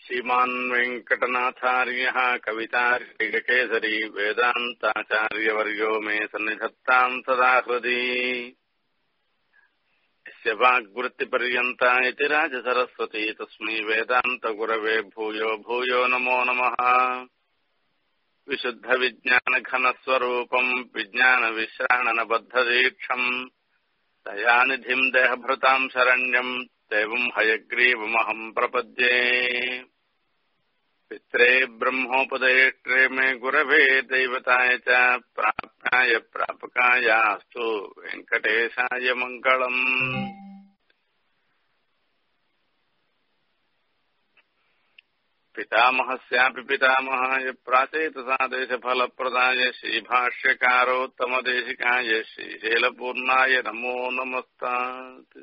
श्रीमान् वेङ्कटनाथार्यः कवितार्किककेसरी वेदान्ताचार्यवर्यो मे सन्निधत्ताम् सदा हृदि यस्य वाग्वृत्तिपर्यन्ता इति राजसरस्वती तस्मै वेदान्तगुरवे भूयो भूयो नमो नमः विशुद्धविज्ञानघनस्वरूपम् विज्ञानविश्राणनबद्धदीक्षम् दयानिधिम् देहभृताम् शरण्यम् देवम् हयग्रीवमहम् प्रपद्ये पित्रे ब्रह्मोपदेष्ट्रे मे गुरवे दैवताय च प्राप्याय प्रापकायास्तु वेङ्कटेशाय मङ्गलम् पितामहस्यापि पितामहाय प्राचेतसादेशफलप्रदाय श्रीभाष्यकारोत्तमदेशिकाय श्रीशैलपूर्णाय नमो नमस्तात्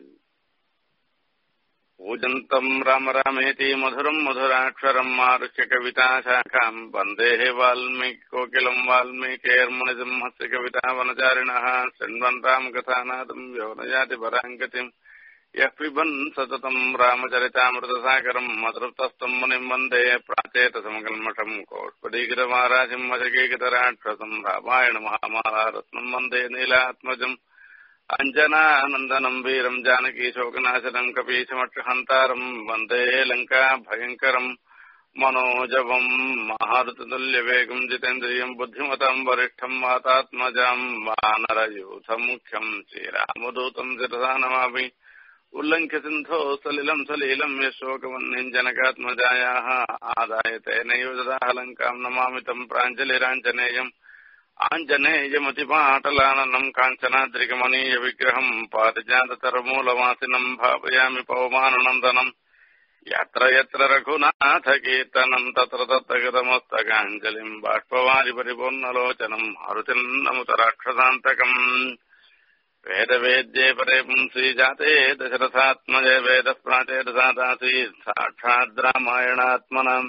पूजन्तम् राम रामेति मधुरम् मधुराक्षरम् मारुष्य कविताशाखाम् वन्देः वाल्मीकिकोकिलम् वाल्मीकेर्मुनिसिंहस्य कवितावनचारिणः शृण्वन् रामकथानादम् योनयाति पराङ्गतिम् यः पिबन् सततम् रामचरितामृतसागरम् मधुरतस्तम् मुनिम् वन्दे प्राचेतसमकल्मषम् कोष्पदीकृतमाराशिम् वशकीकृतराक्षसम् रामायणमहामालारत्नम् वन्दे नीलात्मजम् अञ्जनानन्दनम् वीरम् जानकीशोकनाशनम् कपीशमक्षहन्तारम् वन्दे लङ्का भयङ्करम् मनोजवम् महारुततुल्यवेगम् जितेन्द्रियम् बुद्धिमताम् वरिष्ठम् वातात्मजाम् वानरयूथमुख्यम् श्रीरामदूतम् शिरसा नमामि उल्लङ्घ्य सिन्धो सलिलम् सलीलम् यशोकवह्निम् जनकात्मजायाः आदाय तेनैव ददाह लङ्काम् नमामि तम् प्राञ्जलिराञ्जनेयम् आञ्जनेयमतिपाटलाननम् काञ्चनाद्रिकमनीय विग्रहम् पारिजाततरमूलवासिनम् भावयामि पवमाननन्दनम् यत्र यत्र रघुनाथकीर्तनम् तत्र तत्र गतमस्तकाञ्जलिम् बाष्पवारि परिपूर्णलोचनम् हरुतिन्नमुत राक्षसान्तकम् वेदवेद्ये परे पुंसि जाते दशरथात्मजे वेदः प्राचेदसादासीत् साक्षाद् रामायणात्मनाम्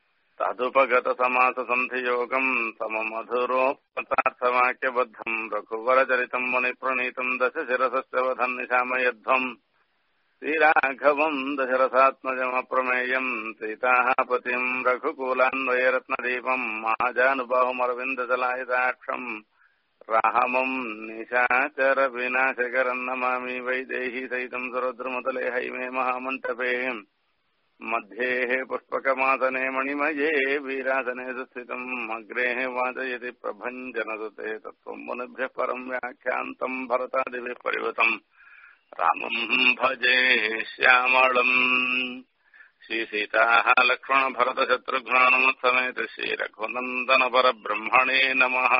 तदुपगतसमाससन्धियोगम् सममधुरोपतार्थवाक्यबद्धम् रघुवरचरितम् मुनिप्रणीतम् दशशिरसस्य वधम् निशामयध्वम् श्रीराघवम् दशरथात्मजमप्रमेयम् सीताः पतिम् रघुकुलान्वयरत्नदीपम् महाजानुबाहुमरविन्दजलायदाक्षम् राहमम् निशाचरविनाशकरम् नमामि वैदेही सहितम् सुरद्रुमतले हैमे महामण्टपे मध्येः पुष्पकमासने मणिमये वीरासने सुस्थितम् अग्रेः वाचयति प्रभञ्जनसुते तत्त्वम् मुनिभ्यः परम् व्याख्यान्तम् भरतादिभिः परिवृतम् रामम् भजे श्यामळम् श्रीसीताः लक्ष्मणभरतशत्रुघ्नानुमत्समेत श्रीरघुनन्दनपरब्रह्मणे नमः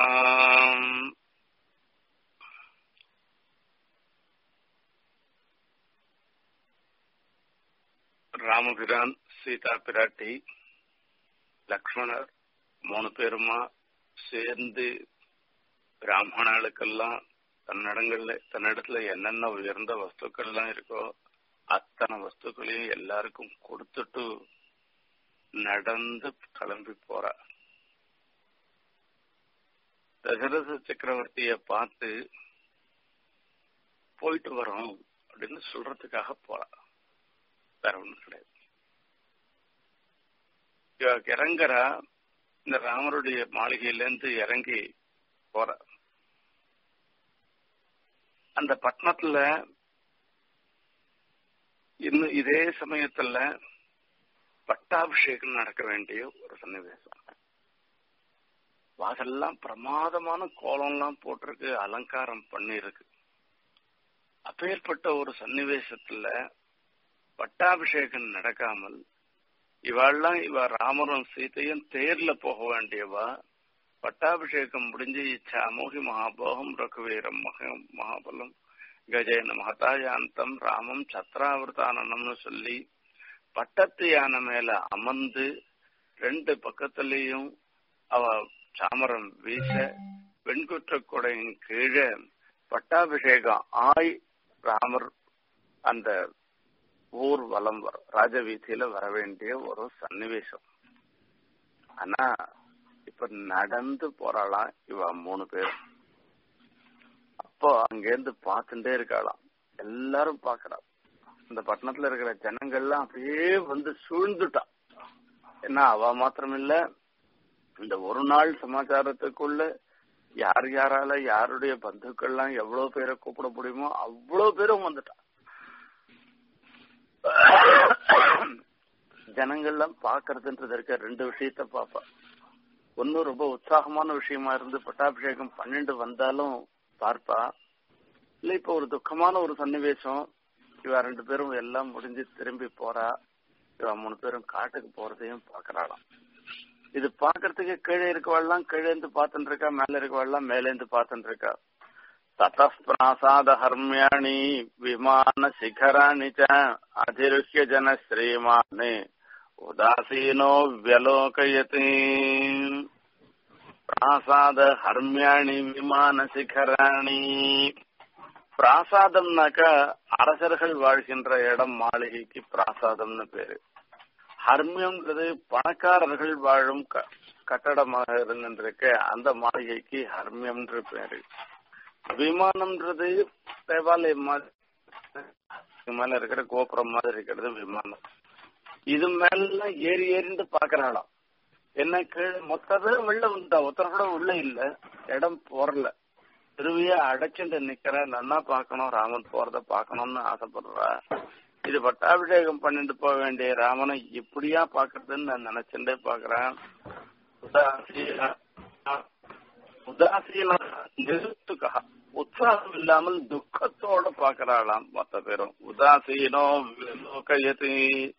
ராமபிரான் சீதா பிராட்டி லக்ஷ்மணர் மூணு பேருமா சேர்ந்து பிராமணர்களுக்கெல்லாம் தன்னிடங்கள்ல தன்னிடத்துல என்னென்ன உயர்ந்த வஸ்துக்கள்லாம் இருக்கோ அத்தனை வஸ்துக்களையும் எல்லாருக்கும் கொடுத்துட்டு நடந்து கிளம்பி போறா தசரத சக்கரவர்த்திய பார்த்து போயிட்டு வரோம் அப்படின்னு சொல்றதுக்காக போறா வேற ஒண்ணும் கிடையாது இறங்குறா இந்த ராமருடைய மாளிகையில இருந்து இறங்கி போற அந்த பட்டணத்துல இன்னும் இதே சமயத்துல பட்டாபிஷேகம் நடக்க வேண்டிய ஒரு சன்னிவேசம் வாசல்லாம் பிரமாதமான கோலம்லாம் போட்டிருக்கு அலங்காரம் பண்ணிருக்கு அப்பேற்பட்ட ஒரு சன்னிவேசத்துல பட்டாபிஷேகம் நடக்காமல் இவாள்லாம் இவ ராமரும் சீத்தையும் தேர்ல போக வேண்டியவா பட்டாபிஷேகம் முடிஞ்சு இச்சாமோகி மகாபோகம் ரகுவீரம் மக மகாபலம் கஜேன மகதாயாந்தம் ராமம் சத்ராவிரதானம்னு சொல்லி பட்டத்து யானை மேல அமர்ந்து ரெண்டு பக்கத்திலையும் அவ சாமரம் வீச வெண்குற்ற கொடையின் கீழே பட்டாபிஷேகம் ஆய் ராமர் அந்த ஊர் வலம் வரும் ராஜவீதியில வர வேண்டிய ஒரு சன்னிவேசம் ஆனா இப்ப நடந்து போறாளாம் இவ மூணு பேர் அப்போ அங்கேருந்து பார்த்துட்டே இருக்காளாம் எல்லாரும் பாக்குறா இந்த பட்டணத்துல இருக்கிற ஜனங்கள்லாம் அப்படியே வந்து சூழ்ந்துட்டா ஏன்னா அவ மாத்திரம் இல்ல இந்த ஒரு நாள் சமாச்சாரத்துக்குள்ள யார் யாரால யாருடைய பந்துக்கள்லாம் எவ்வளவு பேரை கூப்பிட முடியுமோ அவ்வளவு பேரும் வந்துட்டான் ஜனங்கள்லாம் பாக்குறதுன்றது இருக்க ரெண்டு விஷயத்த பாப்பா ஒன்னும் ரொம்ப உற்சாகமான விஷயமா இருந்து பட்டாபிஷேகம் பன்னெண்டு வந்தாலும் பார்ப்பா இல்ல இப்ப ஒரு துக்கமான ஒரு சன்னிவேசம் இவ ரெண்டு பேரும் எல்லாம் முடிஞ்சு திரும்பி போறா இவ மூணு பேரும் காட்டுக்கு போறதையும் பாக்குறாளாம் இது பாக்குறதுக்கு கீழே இருக்கவாள்லாம் கீழே இருந்து பார்த்துட்டு இருக்கா மேல இருக்கவாள்லாம் மேல இருந்து பார்த்துட்டு இருக்கா தத்தப்பிராசாத ஹர்மியாணி விமான சிகராணி ச அதிருஹ்ய ஜன ஸ்ரீமான் உதாசீனோ வியலோகயதி பிராசாத ஹர்மியாணி விமான சிகராணி பிராசாதம்னாக்க அரசர்கள் வாழ்கின்ற இடம் மாளிகைக்கு பிராசாதம்னு பேரு ஹர்மியம்ன்றது பணக்காரர்கள் வாழும் கட்டடமாக இருந்திருக்க அந்த மாளிகைக்கு ஹர்மியம்ன்ற பேரு விமானம்ன்றது தேவாலயம் மாதிரி மேல இருக்கிற கோபுரம் மாதிரி இருக்கிறது விமானம் இது மேல ஏறி ஏறிண்டு பாக்குறாளாம் என்ன கீழே மொத்த பேரும் வெளில வந்தா ஒருத்தர் கூட உள்ள இல்ல இடம் போறல திருவிய அடைச்சுட்டு நிக்கிற நன்னா பாக்கணும் ராமன் போறத பாக்கணும்னு ஆசைப்படுறா இது பட்டாபிஷேகம் பண்ணிட்டு போக வேண்டிய ராமனை இப்படியா பாக்குறதுன்னு நான் நினைச்சுட்டே பாக்குறேன் உதாசீன நிறுத்துக்கா உற்சாகம் இல்லாமல் துக்கத்தோட பாக்குறாளாம் மொத்த பேரும் உதாசீனோ லோகயதி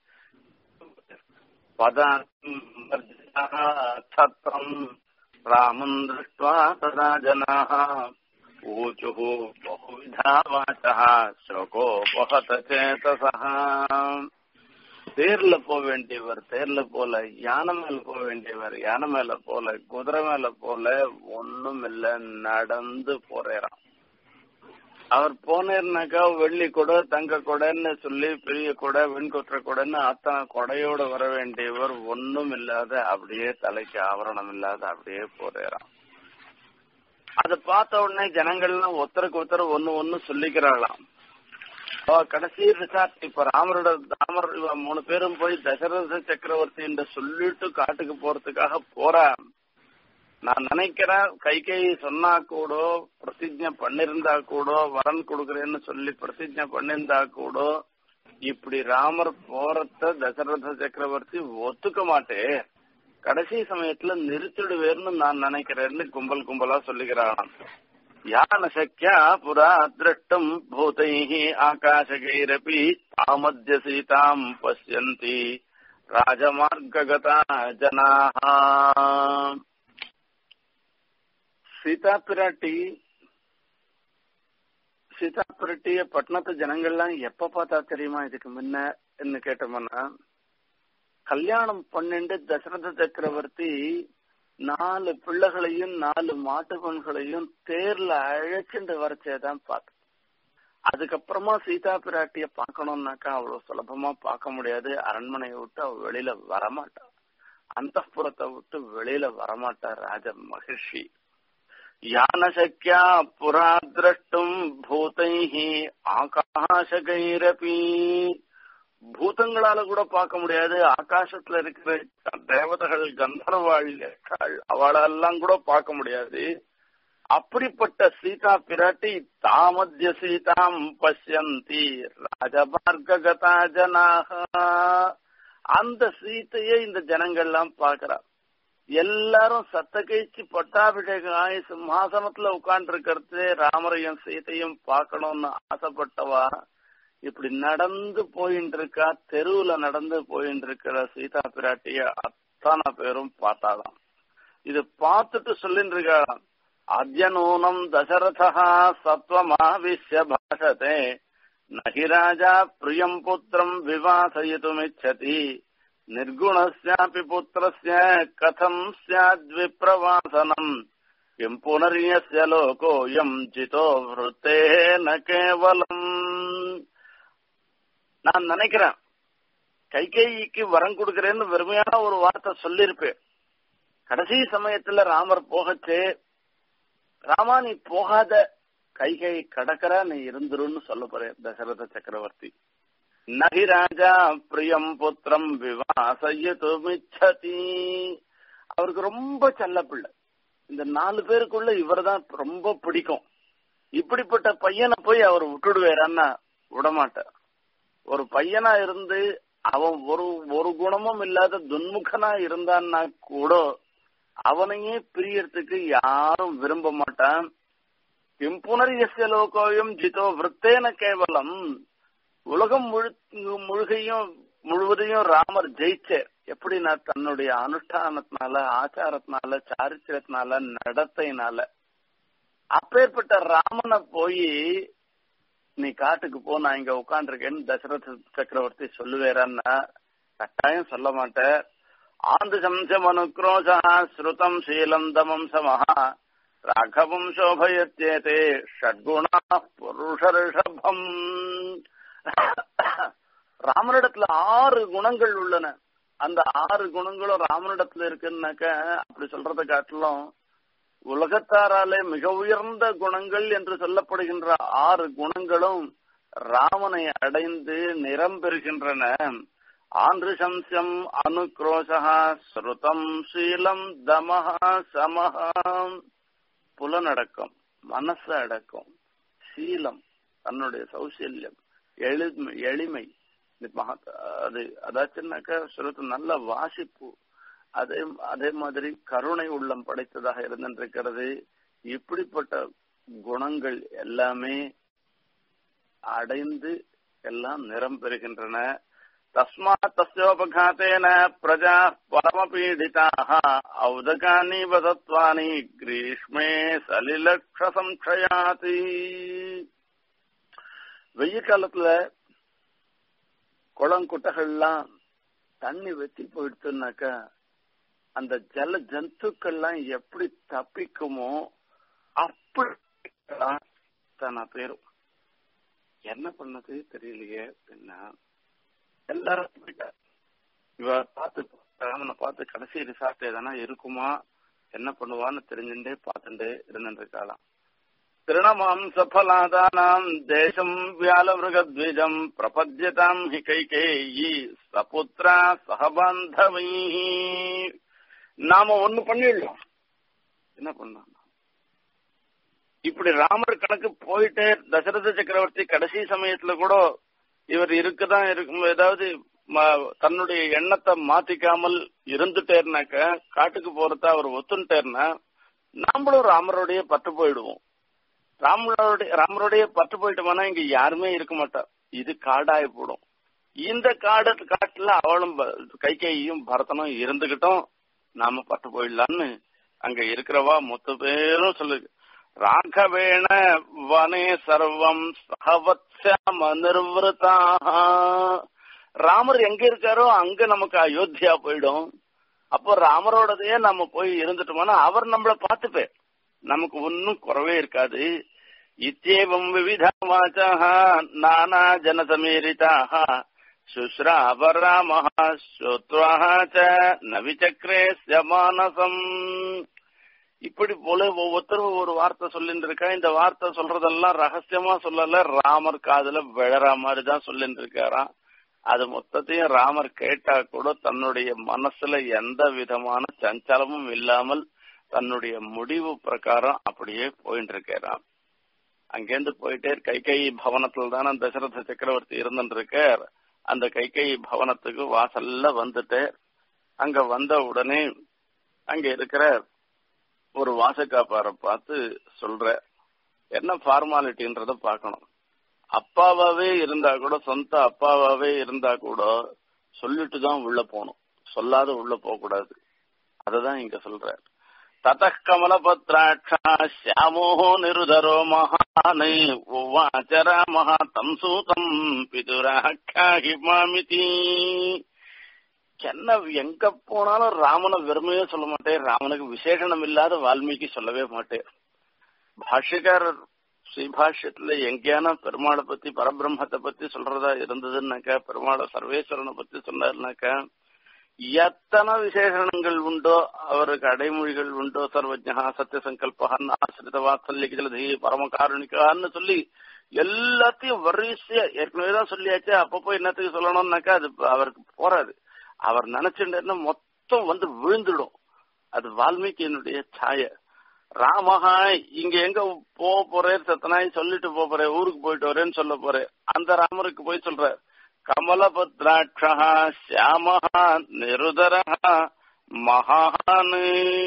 பதம் ராமம் திருஷ்டுவா ததா ஜனாः ऊचुः बहुविधा वाचः शोकोपहत சேதசः தேர்ல போக வேண்டியவர் தேர்ல போல யானை மேல போக வேண்டியவர் யானை மேல போல குதிரை மேல போல ஒண்ணும் இல்ல நடந்து போறாராம் அவர் போனேர்னாக்கா வெள்ளி கொடை தங்க கொடைன்னு சொல்லி பெரிய கொடை வெண்கொற்ற கொடைன்னு அத்தனை கொடையோட வர வேண்டியவர் ஒண்ணும் இல்லாத அப்படியே தலைக்கு ஆவரணம் இல்லாத அப்படியே போறாராம் அத பார்த்த உடனே ஜனங்கள்லாம் ஒருத்தருக்கு ஒருத்தர் ஒன்னு ஒன்னு சொல்லிக்கிறாளாம் கடைசி ரிசார்ட் இப்ப ராமரோட ராமர் மூணு பேரும் போய் தசரத சக்கரவர்த்தி என்று சொல்லிட்டு காட்டுக்கு போறதுக்காக போறா நான் நினைக்கிறேன் கைகை சொன்னா கூட பிரதிஜை பண்ணிருந்தா கூட வரன் கொடுக்கறேன்னு சொல்லி பிரதிஜை பண்ணிருந்தா கூட இப்படி ராமர் போறத தசரத சக்கரவர்த்தி ஒத்துக்க மாட்டே கடைசி சமயத்துல நிறுத்திடுவேர்னு நான் நினைக்கிறேன்னு கும்பல் கும்பலா சொல்லுகிறானாம் யான சக்கியா புரா திரஷ்டும் பூதைः ஆகாசகைரபி தாமத்ய சீதாம் பசியந்தி ராஜமார்ககதா ஜனாः சீதா பிராட்டி சீதா பிராட்டிய பட்டணத்து ஜனங்கள்லாம் எப்ப பார்த்தா தெரியுமா இதுக்கு முன்ன என்ன கேட்டோம்னா கல்யாணம் பண்ணிண்டு தசரத சக்கரவர்த்தி நாலு பிள்ளைகளையும் நாலு மாட்டு பெண்களையும் தேர்ல அழைச்சிட்டு வரச்சேதான் பார்த்தேன் அதுக்கப்புறமா சீதா பிராட்டிய பார்க்கணும்னாக்கா அவ்வளவு சுலபமா பார்க்க முடியாது அரண்மனையை விட்டு அவ வெளியில வரமாட்டா அந்த புறத்தை விட்டு வெளியில வரமாட்டா ராஜ மகிழ்ச்சி யான சக்கியா புரா திரஷ்டும் பூதைஹி ஆகாசகைரபி பூதங்களால கூட பார்க்க முடியாது ஆகாசத்துல இருக்கிற தேவதைகள் கந்தர்வாள் அவளெல்லாம் கூட பார்க்க முடியாது அப்படிப்பட்ட சீதா பிராட்டி தாமத்திய சீதாம் பசியந்தி ராஜமார்ககதா ஜனாக அந்த சீத்தையே இந்த ஜனங்கள்லாம் பாக்குறா எல்லாரும் சத்த கழிச்சு பட்டாபிஷேகம் ஆகி சிம்மாசனத்துல உட்கார்ந்து இருக்கிறது ராமரையும் சீத்தையும் பார்க்கணும்னு ஆசைப்பட்டவா இப்படி நடந்து போயிட்டு இருக்கா தெருவுல நடந்து போயிட்டு இருக்கிற சீதா பிராட்டிய அத்தனை பேரும் பார்த்தாலாம் இது பார்த்துட்டு சொல்லிட்டு இருக்காளாம் அத்யநூனம் தசரதா சத்வமாவிஷ்ய பாஷதே நகி ராஜா பிரியம் புத்திரம் விவாசயித்துமிச்சதி நிர்குணஸ்யாபி புத்திரஸ்ய கதம் ஸ்யாத்விப்ரவாசனம் கிம் புனரியஸ்ய லோகோயம் ஜிதோ விருத்தே ந கேவலம் நான் நினைக்கிறேன் கைகேயிக்கு வரம் கொடுக்கறேன்னு வெறுமையான ஒரு வார்த்தை சொல்லியிருப்பேன் கடைசி சமயத்துல ராமர் போகச்சே ராமா நீ போகாத கைகை கடக்கற நீ இருந்துருன்னு சொல்ல போறேன் தசரத சக்கரவர்த்தி நகி ராஜா பிரியம் புத்திரம் விவாசயத்துமிச்சதி அவருக்கு ரொம்ப செல்ல பிள்ளை இந்த நாலு பேருக்குள்ள இவர் தான் ரொம்ப பிடிக்கும் இப்படிப்பட்ட பையனை போய் அவர் விட்டுடுவாரான்னா விடமாட்டார் ஒரு பையனா இருந்து அவன் ஒரு ஒரு குணமும் இல்லாத துன்முகனா இருந்தான்னா கூட அவனையே பிரியறதுக்கு யாரும் விரும்ப மாட்டான் கிம் புனரியசிய லோகோயம் ஜிதோ விருத்தேன கேவலம் உலகம் முழு முழுகையும் முழுவதையும் ராமர் ஜெயிச்சார் எப்படின்னா தன்னுடைய அனுஷ்டானத்தினால ஆச்சாரத்தினால சாரித்திரத்தினால நடத்தையினால அப்பேற்பட்ட ராமனை போய் நீ காட்டுக்கு போ நான் இங்க உட்காந்துருக்கேன்னு தசரத சக்கரவர்த்தி சொல்லுவேறான்னா கட்டாயம் சொல்ல மாட்டேன் ஆந்து சம்சம் அனுக்ரோஷா ஸ்ருதம் சீலம் தமம் சமஹா ராഘவம் சோபயத்தேதே ஷட்குணா புருஷ ரிஷபம் ராமனிடத்துல ஆறு குணங்கள் உள்ளன அந்த ஆறு குணங்களும் ராமனிடத்துல இருக்குன்னாக்க அப்படி சொல்றதை காட்டிலும் உலகத்தாராலே மிக உயர்ந்த குணங்கள் என்று சொல்லப்படுகின்ற ஆறு குணங்களும் ராமனை அடைந்து நிறம் பெறுகின்றன ஆந்திருசம்சம் அனுக்ரோஷா ஸ்ருதம் சீலம் தமஹா சமஹாம் புலனடக்கம் மனசு அடக்கம் சீலம் தன்னுடைய சௌசல்யம் எளிமை எளிமை அது அதாச்சுன்னாக்கா ஸ்ருதம் நல்ல வாசிப்பு அதே அதே மாதிரி கருணை உள்ளம் படைத்ததாக இருந்திருக்கிறது இப்படிப்பட்ட குணங்கள் எல்லாமே அடைந்து எல்லாம் நிறம் பெறுகின்றன தஸ்மாத் தஸ்யோபகாத்தேன பிரஜா பரமபீடிதாக ஔதகானி வதத்வானி கிரீஷ்மே சலிலக்ஷ சம்ஷயாதி வெய்ய காலத்துல குளம் குட்டைகள்லாம் தண்ணி வெத்தி போயிடுச்சுனாக்கா அந்த ஜல ஜந்துக்கள்லாம் எப்படி தப்பிக்குமோ அப்படி தானா பேரும் என்ன பண்ணது தெரியலையே அப்படின்னா எல்லாரும் போயிட்டார் இவ பார்த்து ராமனை பார்த்து கடைசி ரிசார்ட் எதனா இருக்குமா என்ன பண்ணுவான்னு தெரிஞ்சுட்டே பார்த்துட்டே இருந்துருக்காளாம் திருணமாம் சஃபலாதானாம் தேசம் வியாலமிருகத்விஜம் பிரபத்யதாம் ஹி கைகேயி சபுத்ரா சகபாந்தவை நாம ஒண்ணு பண்ணிடலாம் என்ன பண்ணலாம் இப்படி ராமர் கணக்கு போயிட்டே தசரத சக்கரவர்த்தி கடைசி சமயத்துல கூட இவர் இருக்குதான் இருக்கும் ஏதாவது தன்னுடைய எண்ணத்தை மாத்திக்காமல் இருந்துட்டேர்னாக்க காட்டுக்கு போறத அவர் ஒத்துட்டேர்னா நாமளும் ராமருடைய பட்டு போயிடுவோம் ராமருடைய ராமருடைய பட்டு போயிட்டோம்னா இங்க யாருமே இருக்க மாட்டா இது காடாய போடும் இந்த காடு காட்டுல அவளும் கைகையும் பரதனும் இருந்துகிட்டோம் நாம பட்டு போயிடலான்னு அங்க இருக்கிறவா மொத்த பேரும் சொல்லு ராகவேண வனே சர்வம் சகவத்யாம நிர்வதாக ராமர் எங்க இருக்காரோ அங்க நமக்கு அயோத்தியா போயிடும் அப்போ ராமரோடதையே நம்ம போய் இருந்துட்டோம்னா அவர் நம்மள பார்த்துப்பேன் நமக்கு ஒன்னும் குறவே இருக்காது இத்தேவம் விவித வாச்சா நானா ஜனசமீரிதாக சுஸ்ராவ ராம ஸ்ரோத்வாச்ச நவிச்சக்ரே மானசம் இப்படி போல ஒவ்வொருத்தரும் ஒரு வார்த்தை சொல்லிட்டு இருக்கா இந்த வார்த்தை சொல்றதெல்லாம் ரகசியமா சொல்லல ராமர் காதுல விழற மாதிரி தான் சொல்லிட்டு இருக்காராம் அது மொத்தத்தையும் ராமர் கேட்டா கூட தன்னுடைய மனசுல எந்த விதமான சஞ்சலமும் இல்லாமல் தன்னுடைய முடிவு பிரகாரம் அப்படியே போயிட்டு இருக்காராம் அங்கேருந்து போயிட்டே கைகை பவனத்துல தானே தசரத சக்கரவர்த்தி இருந்துட்டு இருக்கார் அந்த கைகை பவனத்துக்கு வாசல்ல வந்துட்டு அங்க வந்த உடனே அங்க இருக்கிற ஒரு வாசக்காப்பாரை பார்த்து சொல்ற என்ன ஃபார்மாலிட்டின்றத பார்க்கணும் அப்பாவாவே இருந்தா கூட சொந்த அப்பாவாவே இருந்தா கூட சொல்லிட்டு தான் உள்ள போகணும் சொல்லாத உள்ள போக கூடாது அததான் இங்க சொல்ற தத கமலபத்ராட்சா சியாமோ நிருதரோ மகானை உவாச்ச ராமஹ தம் சூதம் பிதுராக்காகி மாமிதி என்ன எங்க போனாலும் ராமனை வெறுமையே சொல்ல மாட்டேன் ராமனுக்கு விசேஷனம் இல்லாத வால்மீகி சொல்லவே மாட்டேன் பாஷ்யக்காரர் ஸ்ரீபாஷ்யத்துல எங்கேயான பெருமாளை பத்தி பரபிரம்மத்தை பத்தி சொல்றதா இருந்ததுன்னாக்கா பெருமாளை சர்வேஸ்வரனை பத்தி சொன்னாருனாக்கா எத்தனை விசேஷணங்கள் உண்டோ அவருக்கு அடைமொழிகள் உண்டோ சர்வஜா சத்திய சங்கல்பகன் ஆசிரித வாத்சல்ய ஜலதி பரமகாருணிகான்னு சொல்லி எல்லாத்தையும் வரிசையா ஏற்கனவே தான் சொல்லியாச்சு அப்பப்போ என்னத்துக்கு சொல்லணும்னாக்கா அது அவருக்கு போறாது அவர் நினைச்சுட்டேன்னா மொத்தம் வந்து விழுந்துடும் அது வால்மீகியினுடைய சாய ராமஹா இங்க எங்க போக போறேன் சத்தனாய் சொல்லிட்டு போக போறேன் ஊருக்கு போயிட்டு வரேன்னு சொல்ல போறேன் அந்த ராமருக்கு போய் சொல்ற கமலபத்ராட்சா சியாமஹா நிருதரஹா மகானு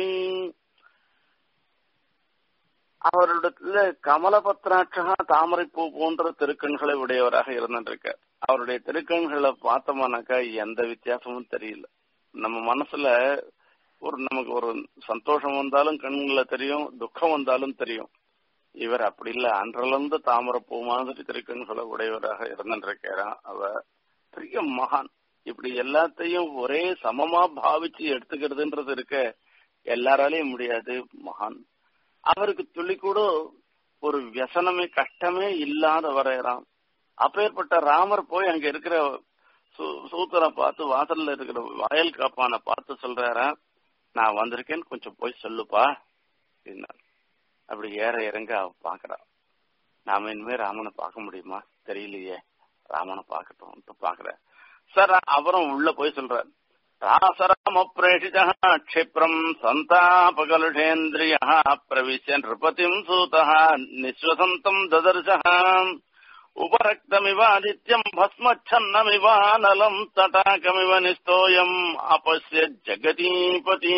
அவரிடத்துல கமலபத்ராட்சகா தாமரை பூ போன்ற திருக்கண்களை உடையவராக இருந்திருக்கார் அவருடைய திருக்கண்களை பார்த்தோம்னாக்கா எந்த வித்தியாசமும் தெரியல நம்ம மனசுல ஒரு நமக்கு ஒரு சந்தோஷம் வந்தாலும் கண்ணுல தெரியும் துக்கம் வந்தாலும் தெரியும் இவர் அப்படி இல்ல அன்றிலிருந்து தாமரை பூ மாதிரி திருக்கண்களை உடையவராக இருந்திருக்கிறான் அவர் பெரிய மகான் இப்படி எல்லாத்தையும் ஒரே சமமா பாவிச்சு எடுத்துக்கிறதுன்றது இருக்க எல்லாராலையும் முடியாது மகான் அவருக்கு துளி கூட ஒரு வியசனமே கஷ்டமே இல்லாத வரையறான் அப்பேற்பட்ட ராமர் போய் அங்க இருக்கிற சூத்தரை பார்த்து வாசல்ல இருக்கிற வயல் காப்பான பார்த்து சொல்றாரா நான் வந்திருக்கேன்னு கொஞ்சம் போய் சொல்லுப்பா அப்படின்னாரு அப்படி ஏற இறங்க அவ பாக்குறா நாம இனிமே ராமனை பார்க்க முடியுமா தெரியலையே ராமனை பார்க்கட்டும் பாக்குற சார் அவரும் உள்ள போய் சொல்றாரு ராசராம பிரேஷித க்ஷிப்ரம் சந்தாபகலுஷேந்திரிய பிரவிஷ்ய நிருபதிம் சூத நிஸ்வசந்தம் ததர்ச உபரக்தமிவாதித்யம் பஸ்மச்சன்னமிவானலம் தடாகமிவ நிஸ்தோயம் அபஸ்ய ஜெகதீபதி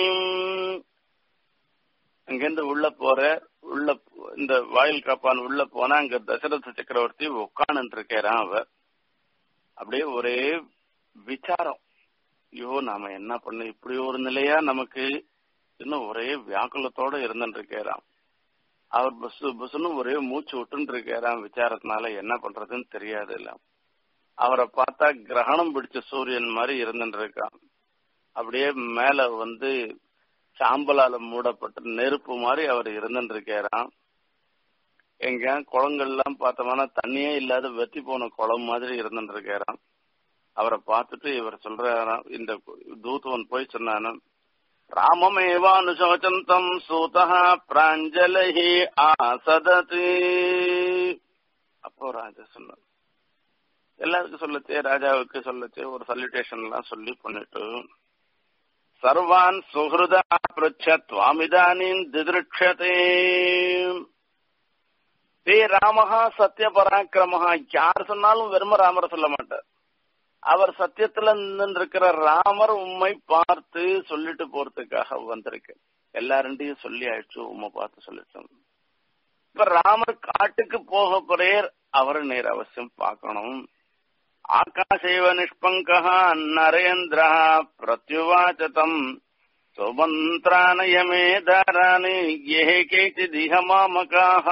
அங்கிருந்து உள்ள போற உள்ள இந்த வாயில் காப்பான் உள்ள போனா அங்க தசரத சக்கரவர்த்தி உட்காந்து இருக்கிறான் அவர் அப்படியே ஒரே விசாரம் ஐயோ நாம என்ன பண்ண இப்படி ஒரு நிலையா நமக்கு இன்னும் ஒரே வியாக்குலத்தோட இருந்துட்டு இருக்கிறான் அவர் பஸ் பஸ்னு ஒரே மூச்சு விட்டுன்னு இருக்கிறான் விசாரத்தினால என்ன பண்றதுன்னு தெரியாது இல்ல அவரை பார்த்தா கிரகணம் பிடிச்ச சூரியன் மாதிரி இருந்துட்டு இருக்கான் அப்படியே மேல வந்து சாம்பலால மூடப்பட்ட நெருப்பு மாதிரி அவர் இருந்துட்டு இருக்கிறான் எங்க குளங்கள்லாம் பார்த்தோம்னா தண்ணியே இல்லாத வெத்தி போன குளம் மாதிரி இருந்துட்டு இருக்கிறான் அவரை பார்த்துட்டு இவர் சொல்றாராம் இந்த தூத்துவன் போய் சொன்னான ராமமேவானுசோச்சந்தம் சூதா பிராஞ்சலி ஆசதத்து அப்போ ராஜா சொன்னார் எல்லாருக்கும் சொல்லச்சே ராஜாவுக்கு சொல்லச்சே ஒரு சல்யூட்டேஷன் எல்லாம் சொல்லி பண்ணிட்டு சர்வான் சுஹிருதா பிருச்சத்வாமிதானின் திதிருட்சதே தே ராமஹா சத்திய பராக்கிரமஹா யார் சொன்னாலும் வெறும ராமர் சொல்ல மாட்டார் அவர் சத்தியத்துல இருக்கிற ராமர் உண்மை பார்த்து சொல்லிட்டு போறதுக்காக வந்திருக்கு எல்லாருண்டையும் சொல்லி ஆயிடுச்சு உண்மை பார்த்து சொல்லிட்டோம் இப்ப ராமர் காட்டுக்கு போக போறேர் அவரை நேர் அவசியம் பார்க்கணும் ஆகாஷேவ நிஷ்பங்கா நரேந்திர பிரத்யுவாச்சதம் சுமந்திரானயமே தாராணி ஏ கேச்சிதிஹ மாமகாः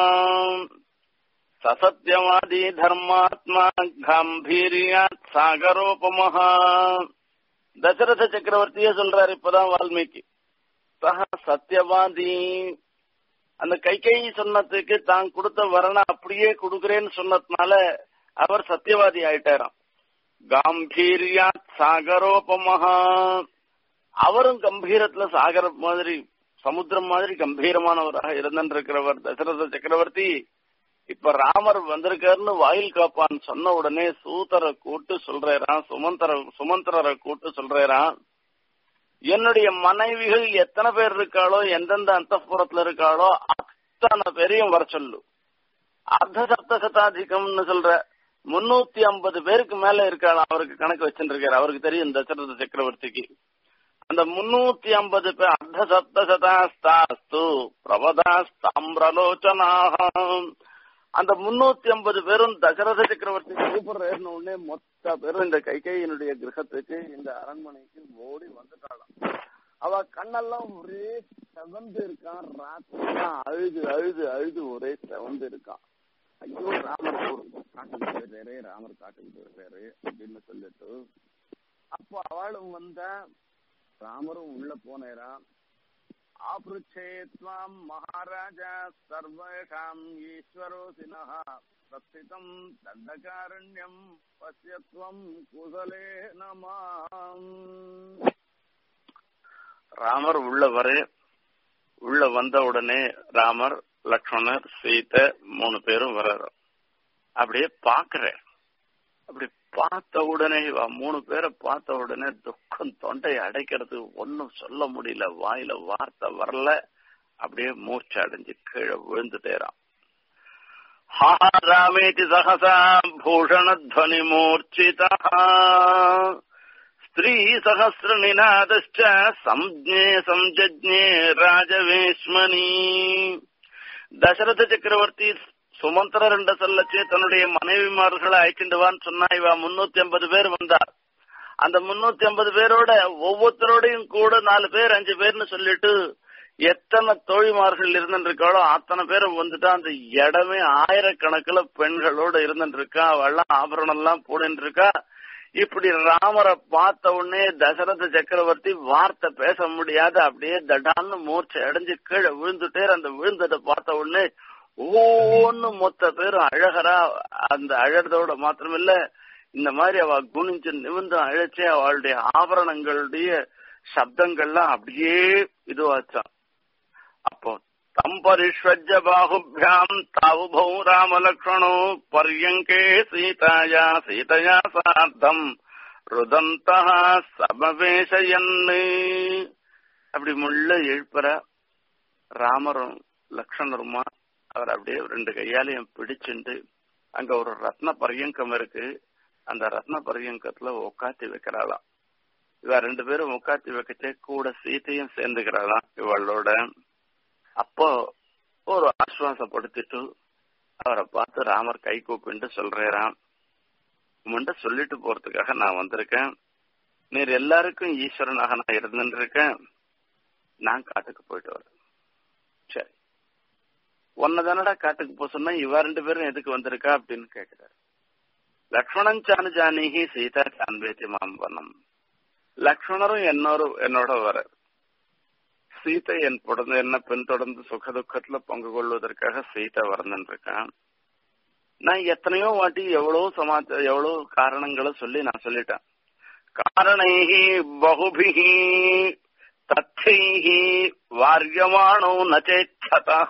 சசத்யவாதி தர்மாத்மா கம்பீரியாத் சாகரோபமஹ தசரத சக்கரவர்த்தியே சொல்றாரு இப்பதான் வால்மீகி சஹ சத்தியவாதி அந்த கைகை சொன்னதுக்கு தான் கொடுத்த வரண அப்படியே கொடுக்குறேன்னு சொன்னதுனால அவர் சத்தியவாதி ஆயிட்டாராம் காம்பீரியாத் சாகரோபமஹா அவரும் கம்பீரத்துல சாகர மாதிரி சமுத்திரம் மாதிரி கம்பீரமானவராக இருந்திருக்கிறவர் தசரத சக்கரவர்த்தி இப்ப ராமர் வந்திருக்காருன்னு வாயில் காப்பான் சொன்ன உடனே சூதரை கூட்டு சொல்றான் சுமந்தர சுமந்திரரை கூட்டு சொல்றான் என்னுடைய மனைவிகள் எத்தனை பேர் இருக்காளோ எந்தெந்த அந்தப்புறத்துல இருக்காளோ அத்தனை பேரையும் வர சொல்லு அர்த்த சப்த சதாதிகம்னு சொல்ற முன்னூத்தி ஐம்பது பேருக்கு மேல இருக்காள் அவருக்கு கணக்கு வச்சுருக்காரு அவருக்கு தெரியும் தசரத சக்கரவர்த்திக்கு அந்த முன்னூத்தி ஐம்பது பேர் அர்த்த சப்த சதாஸ்தாஸ்து பிரபதாஸ்தாம்பிரலோச்சனாகம் அந்த முன்னூத்தி ஐம்பது பேரும் தசரத சக்கரவர்த்தி கூப்பிடுறேன்னு உடனே மொத்த பேரும் இந்த கைகையினுடைய கிரகத்துக்கு இந்த அரண்மனைக்கு ஓடி வந்துட்டாளாம் அவ கண்ணெல்லாம் ஒரே செவந்து இருக்கான் ராத்திரி அழுது அழுது அழுது ஒரே செவந்து இருக்கான் ஐயோ ராமர் காட்டுக்கு போயிடுறாரு ராமர் காட்டுக்கு போயிடுறாரு அப்படின்னு சொல்லிட்டு அப்போ அவளும் வந்த ராமரும் உள்ள போனேரான் ஆபృச்சே त्वाम् மகாராஜா சர்வேஷாம் ஈஸ்வரோசினः பிரஸ்திதம் தண்டகாரண்யம் பசியத்வம் குசலே நமாம் ராமர் உள்ள வர உள்ள வந்த உடனே ராமர் லக்ஷ்மணர் சீதை மூணு பேரும் வர்றோம் அப்படியே பாக்குறேன் அப்படி பார்த்த உடனே இவ மூணு பேரை பார்த்த உடனே துக்கம் தொண்டையை அடைக்கிறது ஒன்னும் சொல்ல முடியல வாயில வார்த்தை வரல அப்படியே மூச்சு அடைஞ்சு கீழே விழுந்துட்டேறான் ஹா ராமேதி சகசா பூஷணத்வனி மூர்ச்சிதா ஸ்திரீ சகசிர நிநாதச்ச சம்ஜே சம்ஜஜ்ஞே ராஜவேஷ்மணி தசரத சக்கரவர்த்தி சுமந்திர ரெண்ட சொல்லச்சு தன்னுடைய மனைவிமார்களை அழைக்கிண்டுவான்னு சொன்னா இவ முன்னூத்தி ஐம்பது பேர் வந்தார் அந்த முன்னூத்தி ஐம்பது பேரோட ஒவ்வொருத்தரோடையும் கூட நாலு பேர் அஞ்சு பேர்னு சொல்லிட்டு எத்தனை தோழிமார்கள் இருந்துருக்காளோ அத்தனை பேரும் வந்துட்டா அந்த இடமே ஆயிரக்கணக்கில் பெண்களோட இருந்துருக்கா அவெல்லாம் ஆபரணம் எல்லாம் போடுன்னு இருக்கா இப்படி ராமரை பார்த்த உடனே தசரத சக்கரவர்த்தி வார்த்தை பேச முடியாத அப்படியே தடான்னு மூர்ச்சை அடைஞ்சு கீழே விழுந்துட்டே அந்த விழுந்ததை பார்த்த உடனே ஒவ்வொன்னு மொத்த பேரும் அழகரா அந்த அழறதோட மாத்திரமில்ல இந்த மாதிரி அவ குனிஞ்சு நிமிந்து அழைச்சே அவளுடைய ஆபரணங்களுடைய சப்தங்கள்லாம் அப்படியே இதுவாச்சான் அப்போ தம்பரிஷ்வஜ பாகுபியாம் தாவுபௌ ராமலக்ஷ்மணோ பர்யங்கே சீதாயா சீதையா சார்த்தம் ருதந்த சமவேஷயன்னு அப்படி முள்ள எழுப்புற ராமரும் லக்ஷ்மணருமா அவர் அப்படியே ரெண்டு கையாலையும் பிடிச்சுண்டு அங்க ஒரு ரத்ன பரியங்கம் இருக்கு அந்த ரத்ன பரியங்கத்துல உக்காத்தி வைக்கிறாளாம் இவ ரெண்டு பேரும் உட்காத்தி வைக்கச்சே கூட சீத்தையும் சேர்ந்துக்கிறாளாம் இவளோட அப்போ ஒரு ஆஸ்வாசப்படுத்திட்டு அவரை பார்த்து ராமர் கை கூப்பிட்டு சொல்றாராம் உன்கிட்ட சொல்லிட்டு போறதுக்காக நான் வந்திருக்கேன் நீர் எல்லாருக்கும் ஈஸ்வரனாக நான் இருந்துட்டு இருக்கேன் நான் காட்டுக்கு போயிட்டு வரேன் சரி உன்னை தானடா காட்டுக்கு போக சொன்னா இவ ரெண்டு பேரும் எதுக்கு வந்திருக்கா அப்படின்னு கேட்கிறாரு லக்ஷ்மணன் சானு ஜானிஹி சீதா சான்வேத்தி மாம்பனம் லக்ஷ்மணரும் என்னோரும் என்னோட வர சீதை என் தொடர்ந்து என்ன பின்தொடர்ந்து சுக துக்கத்துல பங்கு கொள்வதற்காக சீதை வரந்துன்னு இருக்கான் நான் எத்தனையோ வாட்டி எவ்வளவு சமாச்சார எவ்வளவு காரணங்களை சொல்லி நான் சொல்லிட்டேன் காரணைஹி பகுபிஹி தத்தைஹி வாரியமானோ நச்சேச்சதா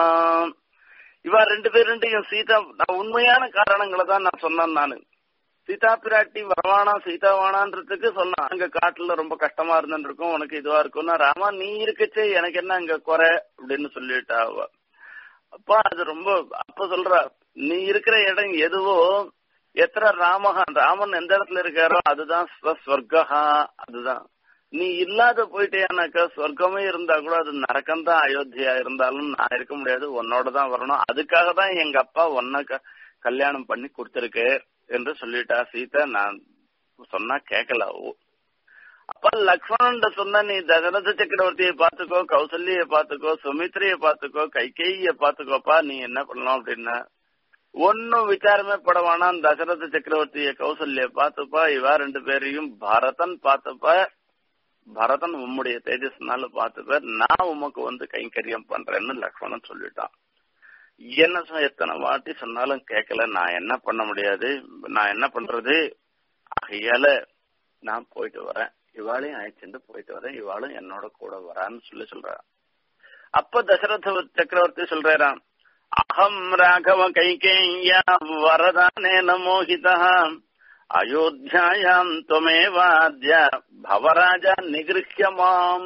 இவா ரெண்டு பேருண்டையும் சீதா நான் உண்மையான காரணங்களை தான் நான் சொன்னேன் நானு சீதா பிராட்டி வரவானா சீதா வானான்றதுக்கு சொன்னான் அங்க காட்டுல ரொம்ப கஷ்டமா இருந்துருக்கும் உனக்கு இதுவா இருக்கும்னா ராமா நீ இருக்கச்சே எனக்கு என்ன அங்க குறை அப்படின்னு சொல்லிட்டா அவ அப்பா அது ரொம்ப அப்ப சொல்ற நீ இருக்கிற இடம் எதுவோ எத்தனை ராமகா ராமன் எந்த இடத்துல இருக்காரோ அதுதான் ஸ்வர்கா அதுதான் நீ இல்லாத போயிட்டேனாக்கா சொர்க்கமே இருந்தா கூட அது நரக்கம்தான் அயோத்தியா இருந்தாலும் நான் இருக்க முடியாது உன்னோட தான் வரணும் அதுக்காக தான் எங்க அப்பா உன்ன கல்யாணம் பண்ணி கொடுத்திருக்கு என்று சொல்லிட்டா சீதா நான் சொன்னா கேட்கல அப்ப லக்ஷ்மணன் சொன்ன நீ தசரத சக்கரவர்த்தியை பாத்துக்கோ கௌசல்ய பாத்துக்கோ சுமித்ரைய பாத்துக்கோ கைகேய பாத்துக்கோப்பா நீ என்ன பண்ணலாம் அப்படின்னா ஒன்னும் விசாரமே பட வேணாம் தசரத சக்கரவர்த்திய கௌசல்ய பாத்துப்பா இவா ரெண்டு பேரையும் பரதன் பாத்துப்பா பரதன் உம்முடைய தேஜஸ்னால பாத்துப்ப நான் உமக்கு வந்து கைங்கரியம் பண்றேன்னு லக்ஷ்மணன் சொல்லிட்டான் என்ன எத்தனை வாட்டி சொன்னாலும் கேட்கல நான் என்ன பண்ண முடியாது நான் என்ன பண்றது ஆகையால நான் போயிட்டு வரேன் இவாளையும் அழைச்சிட்டு போயிட்டு வரேன் இவாளும் என்னோட கூட வரான்னு சொல்லி சொல்றான் அப்ப தசரத சக்கரவர்த்தி சொல்றாராம் அகம் ராகவ கைகேயா வரதானேன மோகிதா அயோத்தியாயாம் துவமேவாத்ய பவராஜா நிகிருஹ்யமாம்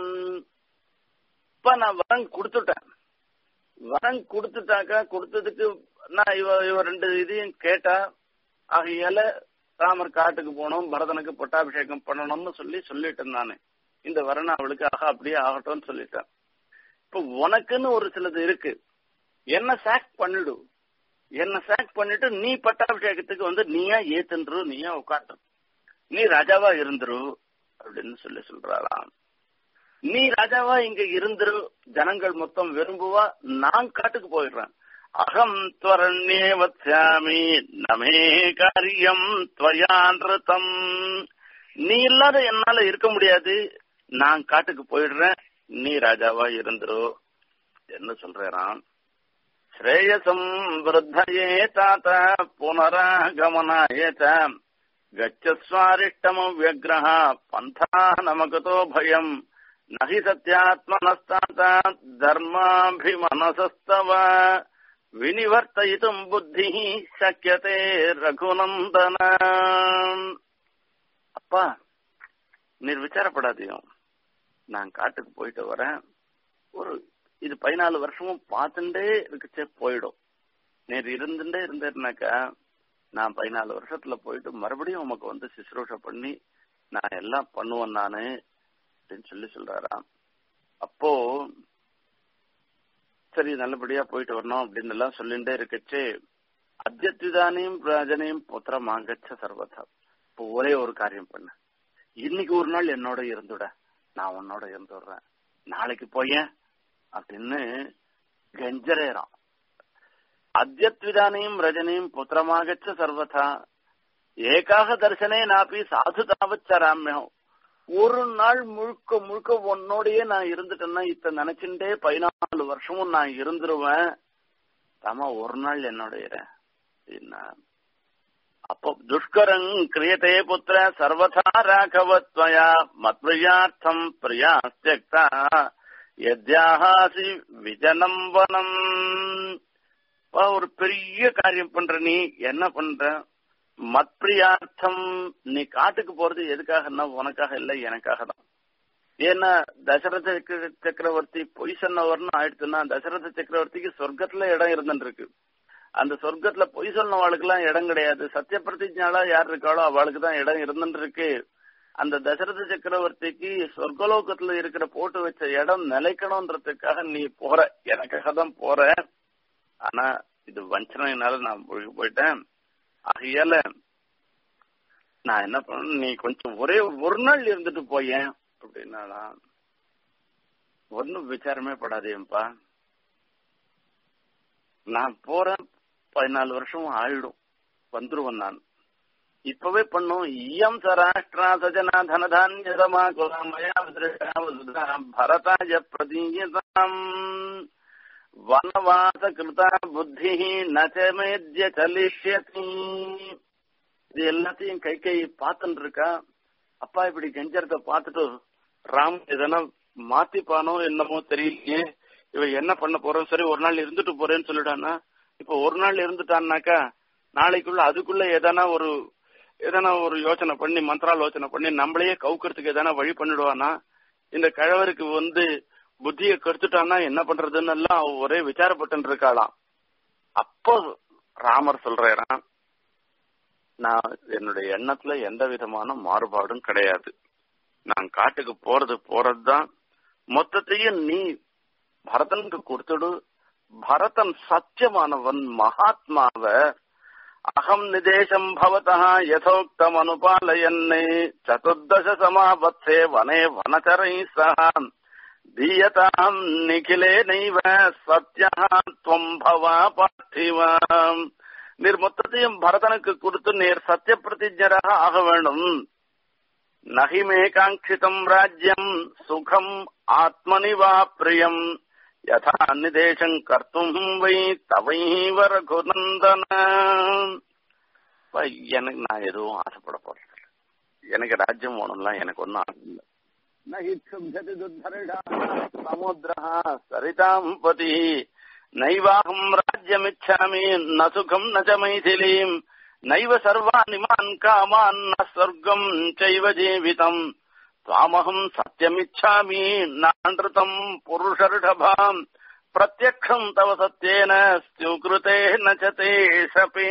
இப்ப நான் வரம் கொடுத்துட்டேன் வரம் கொடுத்துட்டாக்கா கொடுத்ததுக்கு நான் இவ இவ ரெண்டு இதையும் கேட்டா ஆகையால ராமர் காட்டுக்கு போகணும் பரதனுக்கு பட்டாபிஷேகம் பண்ணணும்னு சொல்லி சொல்லிட்டேன் நானு இந்த வரனை அவளுக்கு ஆகா அப்படியே ஆகட்டும்னு சொல்லிட்டேன் இப்ப உனக்குன்னு ஒரு சிலது இருக்கு என்ன சாக் பண்ணிடு என்ன சாக் பண்ணிட்டு நீ பட்டாபிஷேகத்துக்கு வந்து நீயா ஏத்துன்று நீயா உட்காந்து நீ ராஜாவா இருந்துரு அப்படின்னு சொல்லி சொல்றாளாம் நீ ராஜாவா இங்க இருந்துரு ஜனங்கள் மொத்தம் விரும்புவா நான் காட்டுக்கு போயிடுறேன் அகம் துவரண்யே வத்யாமி நமே காரியம் துவயான்றம் நீ இல்லாத என்னால இருக்க முடியாது நான் காட்டுக்கு போயிடுறேன் நீ ராஜாவா இருந்துரு என்ன சொல்றான் ஸ்ரேயசம் விருத்தயே தாத்த புனராகமனாய கச்சஸ்வாரிஷ்டம வியக்ரஹ பந்தா நமகதோ பயம் நகி சத்யாத்மனஸ்தாத்தா தர்மாபிமனசஸ்தவ வினிவர்த்தயித்தும் புத்தி சக்கியதே ரகுநந்தன அப்பா நீர் விசாரப்படாதையும் நான் காட்டுக்கு போயிட்டு வரேன் ஒரு இது பதினாலு வருஷமும் பார்த்துட்டே இருக்குச்சே போயிடும் நேர் இருந்துட்டே இருந்தேன்னாக்கா நான் பதினாலு வருஷத்துல போயிட்டு மறுபடியும் உமக்கு வந்து சிசுரூஷ பண்ணி நான் எல்லாம் பண்ணுவேன் நானு அப்படின்னு சொல்லி சொல்றாராம் அப்போ சரி நல்லபடியா போயிட்டு வரணும் அப்படின்னு எல்லாம் சொல்லிட்டே இருக்கச்சு அத்தியத்விதானையும் ராஜனையும் புத்திர மாங்கச்ச சர்வதா இப்போ ஒரே ஒரு காரியம் பண்ண இன்னைக்கு ஒரு நாள் என்னோட இருந்துட நான் உன்னோட இருந்துடுறேன் நாளைக்கு போயேன் அப்படின்னு கெஞ்சரேறான் அத்தியத்விதானையும் ரஜனையும் புத்திரமாகச்ச சர்வதா ஏகாக தரிசனே நாப்பி சாது தாவச்சராமியம் ஒரு நாள் முழுக்க முழுக்க உன்னோடயே நான் இருந்துட்டேன்னா இத்த நினைச்சுட்டே பதினாலு வருஷமும் நான் இருந்துருவேன் தாமா ஒரு நாள் என்னோட இரு அப்படின்னா அப்போ துஷ்கரங் கிரியதே புத்திர சர்வதா ராகவத்வயா மத்பிரியார்த்தம் பிரியா தியக்தா யத்யாஹாசி விஜனம்பனம் ஒரு பெரிய காரியம் பண்ற நீ என்ன பண்ற மத்பிரியார்த்தம் நீ காட்டுக்கு போறது எதுக்காகன்னா உனக்காக இல்ல எனக்காக தான் ஏன்னா தசரத சக்கரவர்த்தி பொய் சொன்னவர்னு ஆயிடுச்சுன்னா தசரத சக்கரவர்த்திக்கு சொர்க்கத்துல இடம் இருந்துட்டு இருக்கு அந்த சொர்க்கத்துல பொய் சொன்னவாளுக்கு எல்லாம் இடம் கிடையாது சத்திய பிரதிஜாலா யார் இருக்காளோ அவளுக்கு தான் இடம் இருந்துட்டு இருக்கு அந்த தசரத சக்கரவர்த்திக்கு சொர்க்கலோகத்துல இருக்கிற போட்டு வச்ச இடம் நிலைக்கணும்ன்றதுக்காக நீ போற எனக்காக தான் போற ஆனா இது வஞ்சனையினால நான் போயிட்டேன் ஆகையால நான் என்ன பண்ண நீ கொஞ்சம் ஒரே ஒரு நாள் இருந்துட்டு போயேன் அப்படின்னா ஒன்னும் விசாரமே படாதேப்பா நான் போறேன் பதினாலு வருஷம் ஆயிடும் வந்துருவேன் நான் இப்பவே பண்ணும் இயம் சராஷ்டிரா சஜனா தனதான்யதமா குலாமயா விதிருஷா பரதாய பிரதீயதாம் வனவாச கிருதா புத்தி நச்சமேத்ய சலிஷ்யதி இது எல்லாத்தையும் கை கை பார்த்துட்டு இருக்கா அப்பா இப்படி கெஞ்சறத பார்த்துட்டு ராம் எதனா மாத்திப்பானோ என்னமோ தெரியலையே இவ என்ன பண்ண போறோம் சரி ஒரு நாள் இருந்துட்டு போறேன்னு சொல்லிட்டானா இப்ப ஒரு நாள் இருந்துட்டான்னாக்கா நாளைக்குள்ள அதுக்குள்ள எதனா ஒரு எதனா ஒரு யோசனை பண்ணி மந்திராலோசனை பண்ணி நம்மளையே கவுக்கிறதுக்கு எதனா வழி பண்ணிடுவானா இந்த கழவருக்கு வந்து புத்திய கெடுத்துட்டான்னா என்ன பண்றதுன்னு எல்லாம் ஒரே விசாரப்பட்டு இருக்காளாம் அப்போ ராமர் சொல்றாராம் நான் என்னுடைய எண்ணத்துல எந்த விதமான மாறுபாடும் கிடையாது நான் காட்டுக்கு போறது போறதுதான் மொத்தத்தையும் நீ பரதனுக்கு கொடுத்துடு பரதன் சத்தியமானவன் மகாத்மாவ அகம் நிதேசம் பவதா யதோக்தம் அனுபாலயன்னே சதுர்தச சமாபத்தே வனே வனச்சரை சகாம் தீயதாம் நிகிலே நைவ சத்யா துவம் பவா பார்த்திவாம் நீர் மொத்தத்தையும் பரதனுக்கு கொடுத்து நீர் சத்திய பிரதிஜராக ஆக வேண்டும் நகிமே காங்கிதம் ராஜ்யம் சுகம் ஆத்மனி வா பிரியம் யதா நிதேசம் கர்த்தும் வை தவைவ ரகுநந்தன எனக்கு நான் எதுவும் ஆசைப்பட போறது எனக்கு ராஜ்யம் வேணும்லாம் எனக்கு ஒன்னும் ஆசை இல்லை சமுத்திரா சரிதாம் பதி நைவாகம் ராஜ்யமிச்சாமி ந சுகம் ந ச மைதிலீம் நைவ சர்வானிமான் காமான் ந ஸ்வர்க்கம் சைவ ஜீவிதம் त्वामहम् सत्यमिच्छामि नानृतम् पुरुषर्षभाम् प्रत्यक्षम् तव सत्येन स्वीकृते न च ते शपे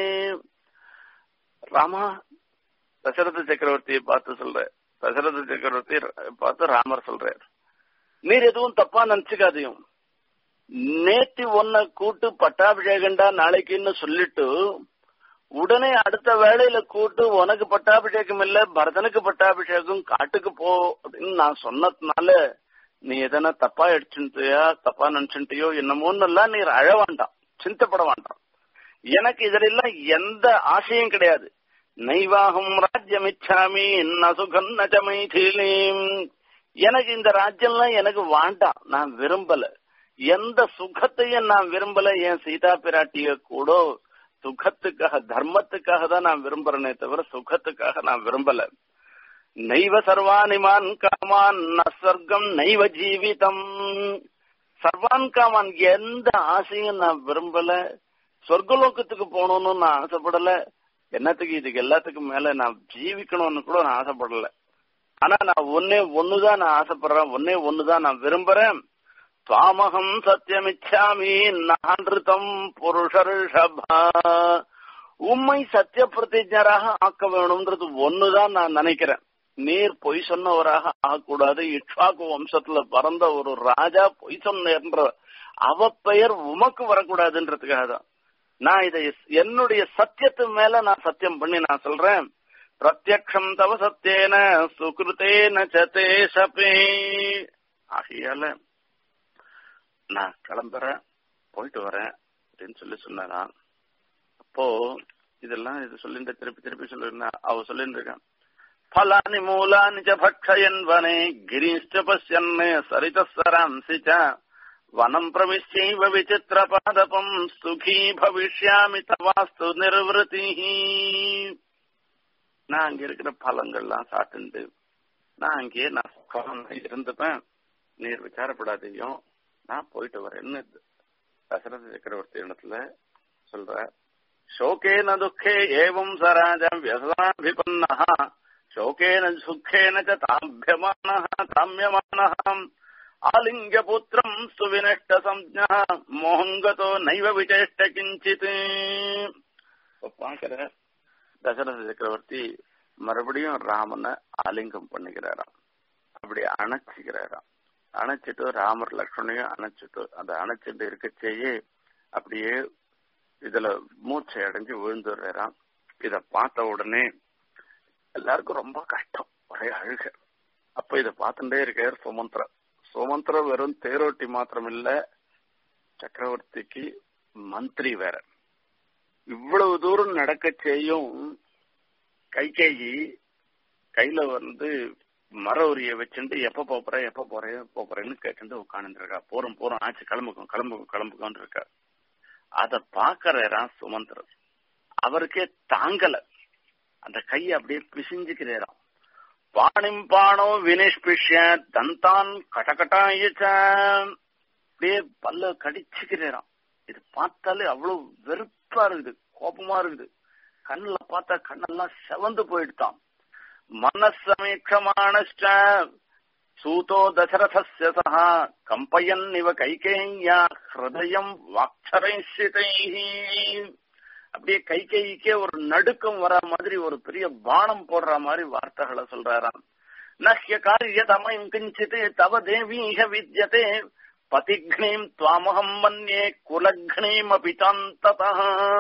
ராமா தசரத சக்கரவர்த்தியை பார்த்து சொல்ற தசரத சக்கரவர்த்தி பார்த்து ராமர் சொல்றார் நீர் எதுவும் தப்பா நினைச்சுக்காதையும் நேத்தி ஒன்ன கூட்டு பட்டாபிஷேகண்டா நாளைக்குன்னு சொல்லிட்டு உடனே அடுத்த வேலையில கூட்டு உனக்கு பட்டாபிஷேகம் இல்ல பரதனுக்கு பட்டாபிஷேகம் காட்டுக்கு போ அப்படின்னு நான் சொன்னதுனால நீ எதனா தப்பா எடுச்சுட்டியா தப்பா நினைச்சுட்டியோ என்னமோன்னு எல்லாம் நீ அழ வேண்டாம் சிந்தப்பட வேண்டாம் எனக்கு இதுல எல்லாம் எந்த ஆசையும் கிடையாது நைவாகம் ராஜ்யம் இச்சாமி நசுகன் நஜமைதிலீம் எனக்கு இந்த ராஜ்யம்லாம் எனக்கு வேண்டாம் நான் விரும்பல எந்த சுகத்தையும் நான் விரும்பல என் சீதா பிராட்டிய கூட சுகத்துக்காக தர்மத்துக்காக தான் நான் விரும்புறேனே தவிர சுகத்துக்காக நான் விரும்பல நைவ சர்வானிமான் காமான் ந சொர்க்கம் நைவ ஜீவிதம் சர்வான் காமான் எந்த ஆசையும் நான் விரும்பல சொர்க்கலோகத்துக்கு போகணும்னு நான் ஆசைப்படல என்னத்துக்கு இதுக்கு எல்லாத்துக்கும் மேல நான் ஜீவிக்கணும்னு கூட நான் ஆசைப்படல ஆனா நான் ஒன்னே ஒண்ணுதான் நான் ஆசைப்படுறேன் ஒன்னே ஒண்ணுதான் நான் விரும்புறேன் துவாமகம் சத்தியமிச்சாமி நான்றுதம் புருஷர்ஷபா உண்மை சத்திய பிரதிஜராக ஆக்க வேணும்ன்றது ஒண்ணுதான் நான் நினைக்கிறேன் நீர் பொய் சொன்னவராக ஆகக்கூடாது இட்சாக்கு வம்சத்துல பிறந்த ஒரு ராஜா பொய் சொன்ன அவ பெயர் உமக்கு வரக்கூடாதுன்றதுக்காக தான் நான் இதை என்னுடைய சத்தியத்து மேல நான் சத்தியம் பண்ணி நான் சொல்றேன் பிரத்யக்ஷம் தவ சத்தியேன சுகிருத்தேன சதே சபே ஆகையால நான் கிளம்புறேன் போயிட்டு வரேன் அப்படின்னு சொல்லி சொன்னாராம் அப்போ இதெல்லாம் இது சொல்லிட்டு திருப்பி திருப்பி சொல்லிருந்தா அவ சொல்லிட்டு இருக்கான் பலானி மூலானி ச பக்ஷயன் வனே கிரீஷ்ட பசியன் சரிதசராம்சி ச வனம் பிரவிஷ்யைவ விசித்திர பாதபம் சுகி பவிஷ்யாமி தவாஸ்து நிர்வൃതി நான் அங்க இருக்கிற பழங்கள்லாம் சாப்பிட்டு நான் அங்கேயே நான் சுகமா இருந்துப்பேன் நீர் விசாரப்படாதையும் நான் போயிட்டு வரேன்னு தசரத சக்கரவர்த்தி இடத்துல சொல்ற சோகேன துக்கே ஏவம் சராஜ வியசனாபிபன்ன சோகேன சுக்கேன தாபியமான தாமியமான ஆலிங்க புத்திரம் சுவினஷ்ட சம்ஜா மோகங்கதோ நைவ விசேஷ்ட கிஞ்சித் பாக்குற தசரத சக்கரவர்த்தி மறுபடியும் ராமனை ஆலிங்கம் பண்ணிக்கிறாராம் அப்படி அணைச்சிக்கிறாராம் அணைச்சிட்டு ராமர் லக்ஷ்மணையும் அணைச்சிட்டு அந்த அணைச்சிட்டு இருக்கச்சேயே அப்படியே இதுல மூச்சை அடைஞ்சு விழுந்துடுறாராம் இத பார்த்த உடனே எல்லாருக்கும் ரொம்ப கஷ்டம் ஒரே அழுக அப்ப இத பார்த்துட்டே இருக்கார் சுமந்திரம் சுமந்திரம் வெறும் தேரோட்டி மாத்திரம் இல்ல சக்கரவர்த்திக்கு மந்திரி வேற இவ்வளவு தூரம் நடக்க செய்யும் கைகேயி கையில வந்து மர உரிய வச்சுட்டு எப்ப போறேன் எப்ப போறேன் போறேன்னு கேட்டு உட்காந்து இருக்கா போறோம் போறோம் ஆச்சு கிளம்புக்கும் கிளம்புக்கும் கிளம்புக்கும் இருக்கா அத பாக்கறாராம் சுமந்திரர் அவருக்கே தாங்கல அந்த கையை அப்படியே பிசிஞ்சுக்கிறாராம் பாணிம் பானோ வினிஷ்பிஷ்ய தந்தான் கட்டகட்டாயிச்ச அப்படியே பல்ல கடிச்சுக்கிறாராம் இது பார்த்தாலே அவ்வளவு வெறுப்பா இருக்குது கோபமா இருக்குது கண்ணுல பார்த்தா கண்ணெல்லாம் செவந்து போயிடுதான் மனசமீட்சமானஷ்ட சூதோ தசரதஸ்ய சஹா கம்பயன் இவ கைகேயா ஹிருதயம் வாக்ஷரைஷிதை அப்படியே கைகேயிக்கே ஒரு நடுக்கம் வர மாதிரி ஒரு பெரிய பானம் போடுற மாதிரி வார்த்தைகளை சொல்றாராம் நஹ்ய காரியதமயம் கிஞ்சித் தவ தேவீக வித்யதே பதிக்னீம் துவாமகம் மன்யே குலக்னீம் அபிதாந்ததா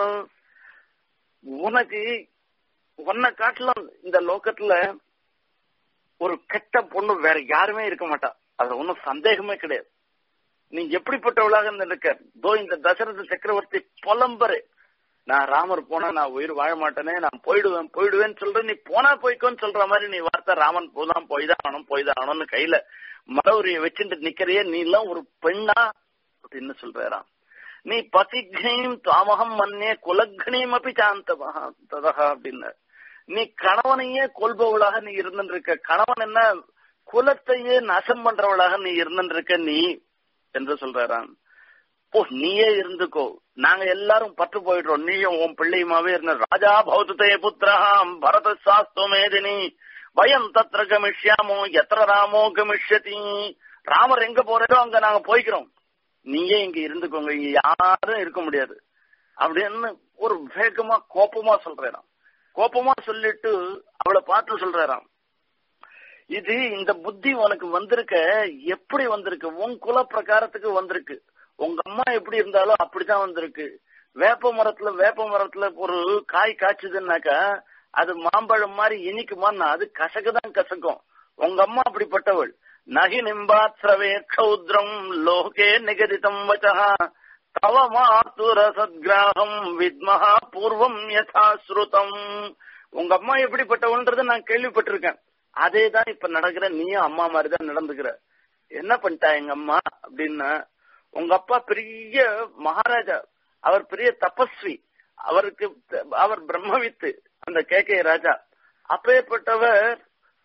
உனக்கு உன்னை காட்டிலும் இந்த லோகத்துல ஒரு கெட்ட பொண்ணு வேற யாருமே இருக்க மாட்டா அதுல ஒன்னும் சந்தேகமே கிடையாது நீ எப்படிப்பட்டவளாக இருக்க தோ இந்த தசரத சக்கரவர்த்தி புலம்பரு நான் ராமர் போனா நான் உயிர் வாழ மாட்டேனே நான் போயிடுவேன் போயிடுவேன்னு சொல்ற நீ போனா போய்க்கோன்னு சொல்ற மாதிரி நீ வார்த்தை ராமன் போதான் போய்தான் ஆகணும் போய்தான் ஆகணும்னு கையில மரவுரிய வச்சுட்டு நிக்கிறிய நீ எல்லாம் ஒரு பெண்ணா அப்படின்னு சொல்றாராம் நீ பதிக்னையும் தாமகம் மன்னே குலக்னையும் அப்படி சாந்ததா அப்படின்னு நீ கணவனையே கொள்பவளாக நீ இருந்திருக்க கணவன் என்ன குலத்தையே நாசம் பண்றவளாக நீ இருந்திருக்க நீ என்று சொல்றாராம் ஓ நீயே இருந்துக்கோ நாங்க எல்லாரும் பற்று போயிடுறோம் நீயும் உன் பிள்ளையுமாவே இருந்த ராஜா பௌத்தே புத்திரஹாம் பரத சாஸ்து மேதினி வயம் தத்திர கமிஷ்யாமோ எத்திர ராமோ கமிஷ்யதி ராமர் எங்க போறதோ அங்க நாங்க போய்க்கிறோம் நீயே இங்க இருந்துக்கோங்க இங்க யாரும் இருக்க முடியாது அப்படின்னு ஒரு வேகமா கோபமா சொல்றாராம் கோபமா சொல்லிட்டு அவளை பார்த்து சொல்றாராம் இது இந்த புத்தி உனக்கு வந்திருக்க எப்படி வந்திருக்கு உன் குல பிரகாரத்துக்கு வந்திருக்கு உங்க அம்மா எப்படி இருந்தாலும் அப்படிதான் வந்திருக்கு வேப்ப மரத்துல வேப்ப மரத்துல ஒரு காய் காய்ச்சுதுன்னாக்கா அது மாம்பழம் மாதிரி இனிக்குமான்னா அது கசக்குதான் கசக்கும் உங்க அம்மா அப்படிப்பட்டவள் நகி நிம்பாத்ரவே க்ஷௌத்ரம் லோகே நிகதிதம் வச்சா தவ மாத்துர சத்கிராகம் வித்மஹா பூர்வம் யதா ஸ்ருதம் உங்க அம்மா எப்படிப்பட்டவன்றத நான் கேள்விப்பட்டிருக்கேன் அதே தான் இப்ப நடக்கிற நீயும் அம்மா மாதிரி தான் நடந்துக்கிற என்ன பண்ணிட்டா எங்க அம்மா அப்படின்னா உங்க அப்பா பெரிய மகாராஜா அவர் பெரிய தபஸ்வி அவருக்கு அவர் பிரம்மவித்து அந்த கே கே ராஜா அப்பேற்பட்டவர்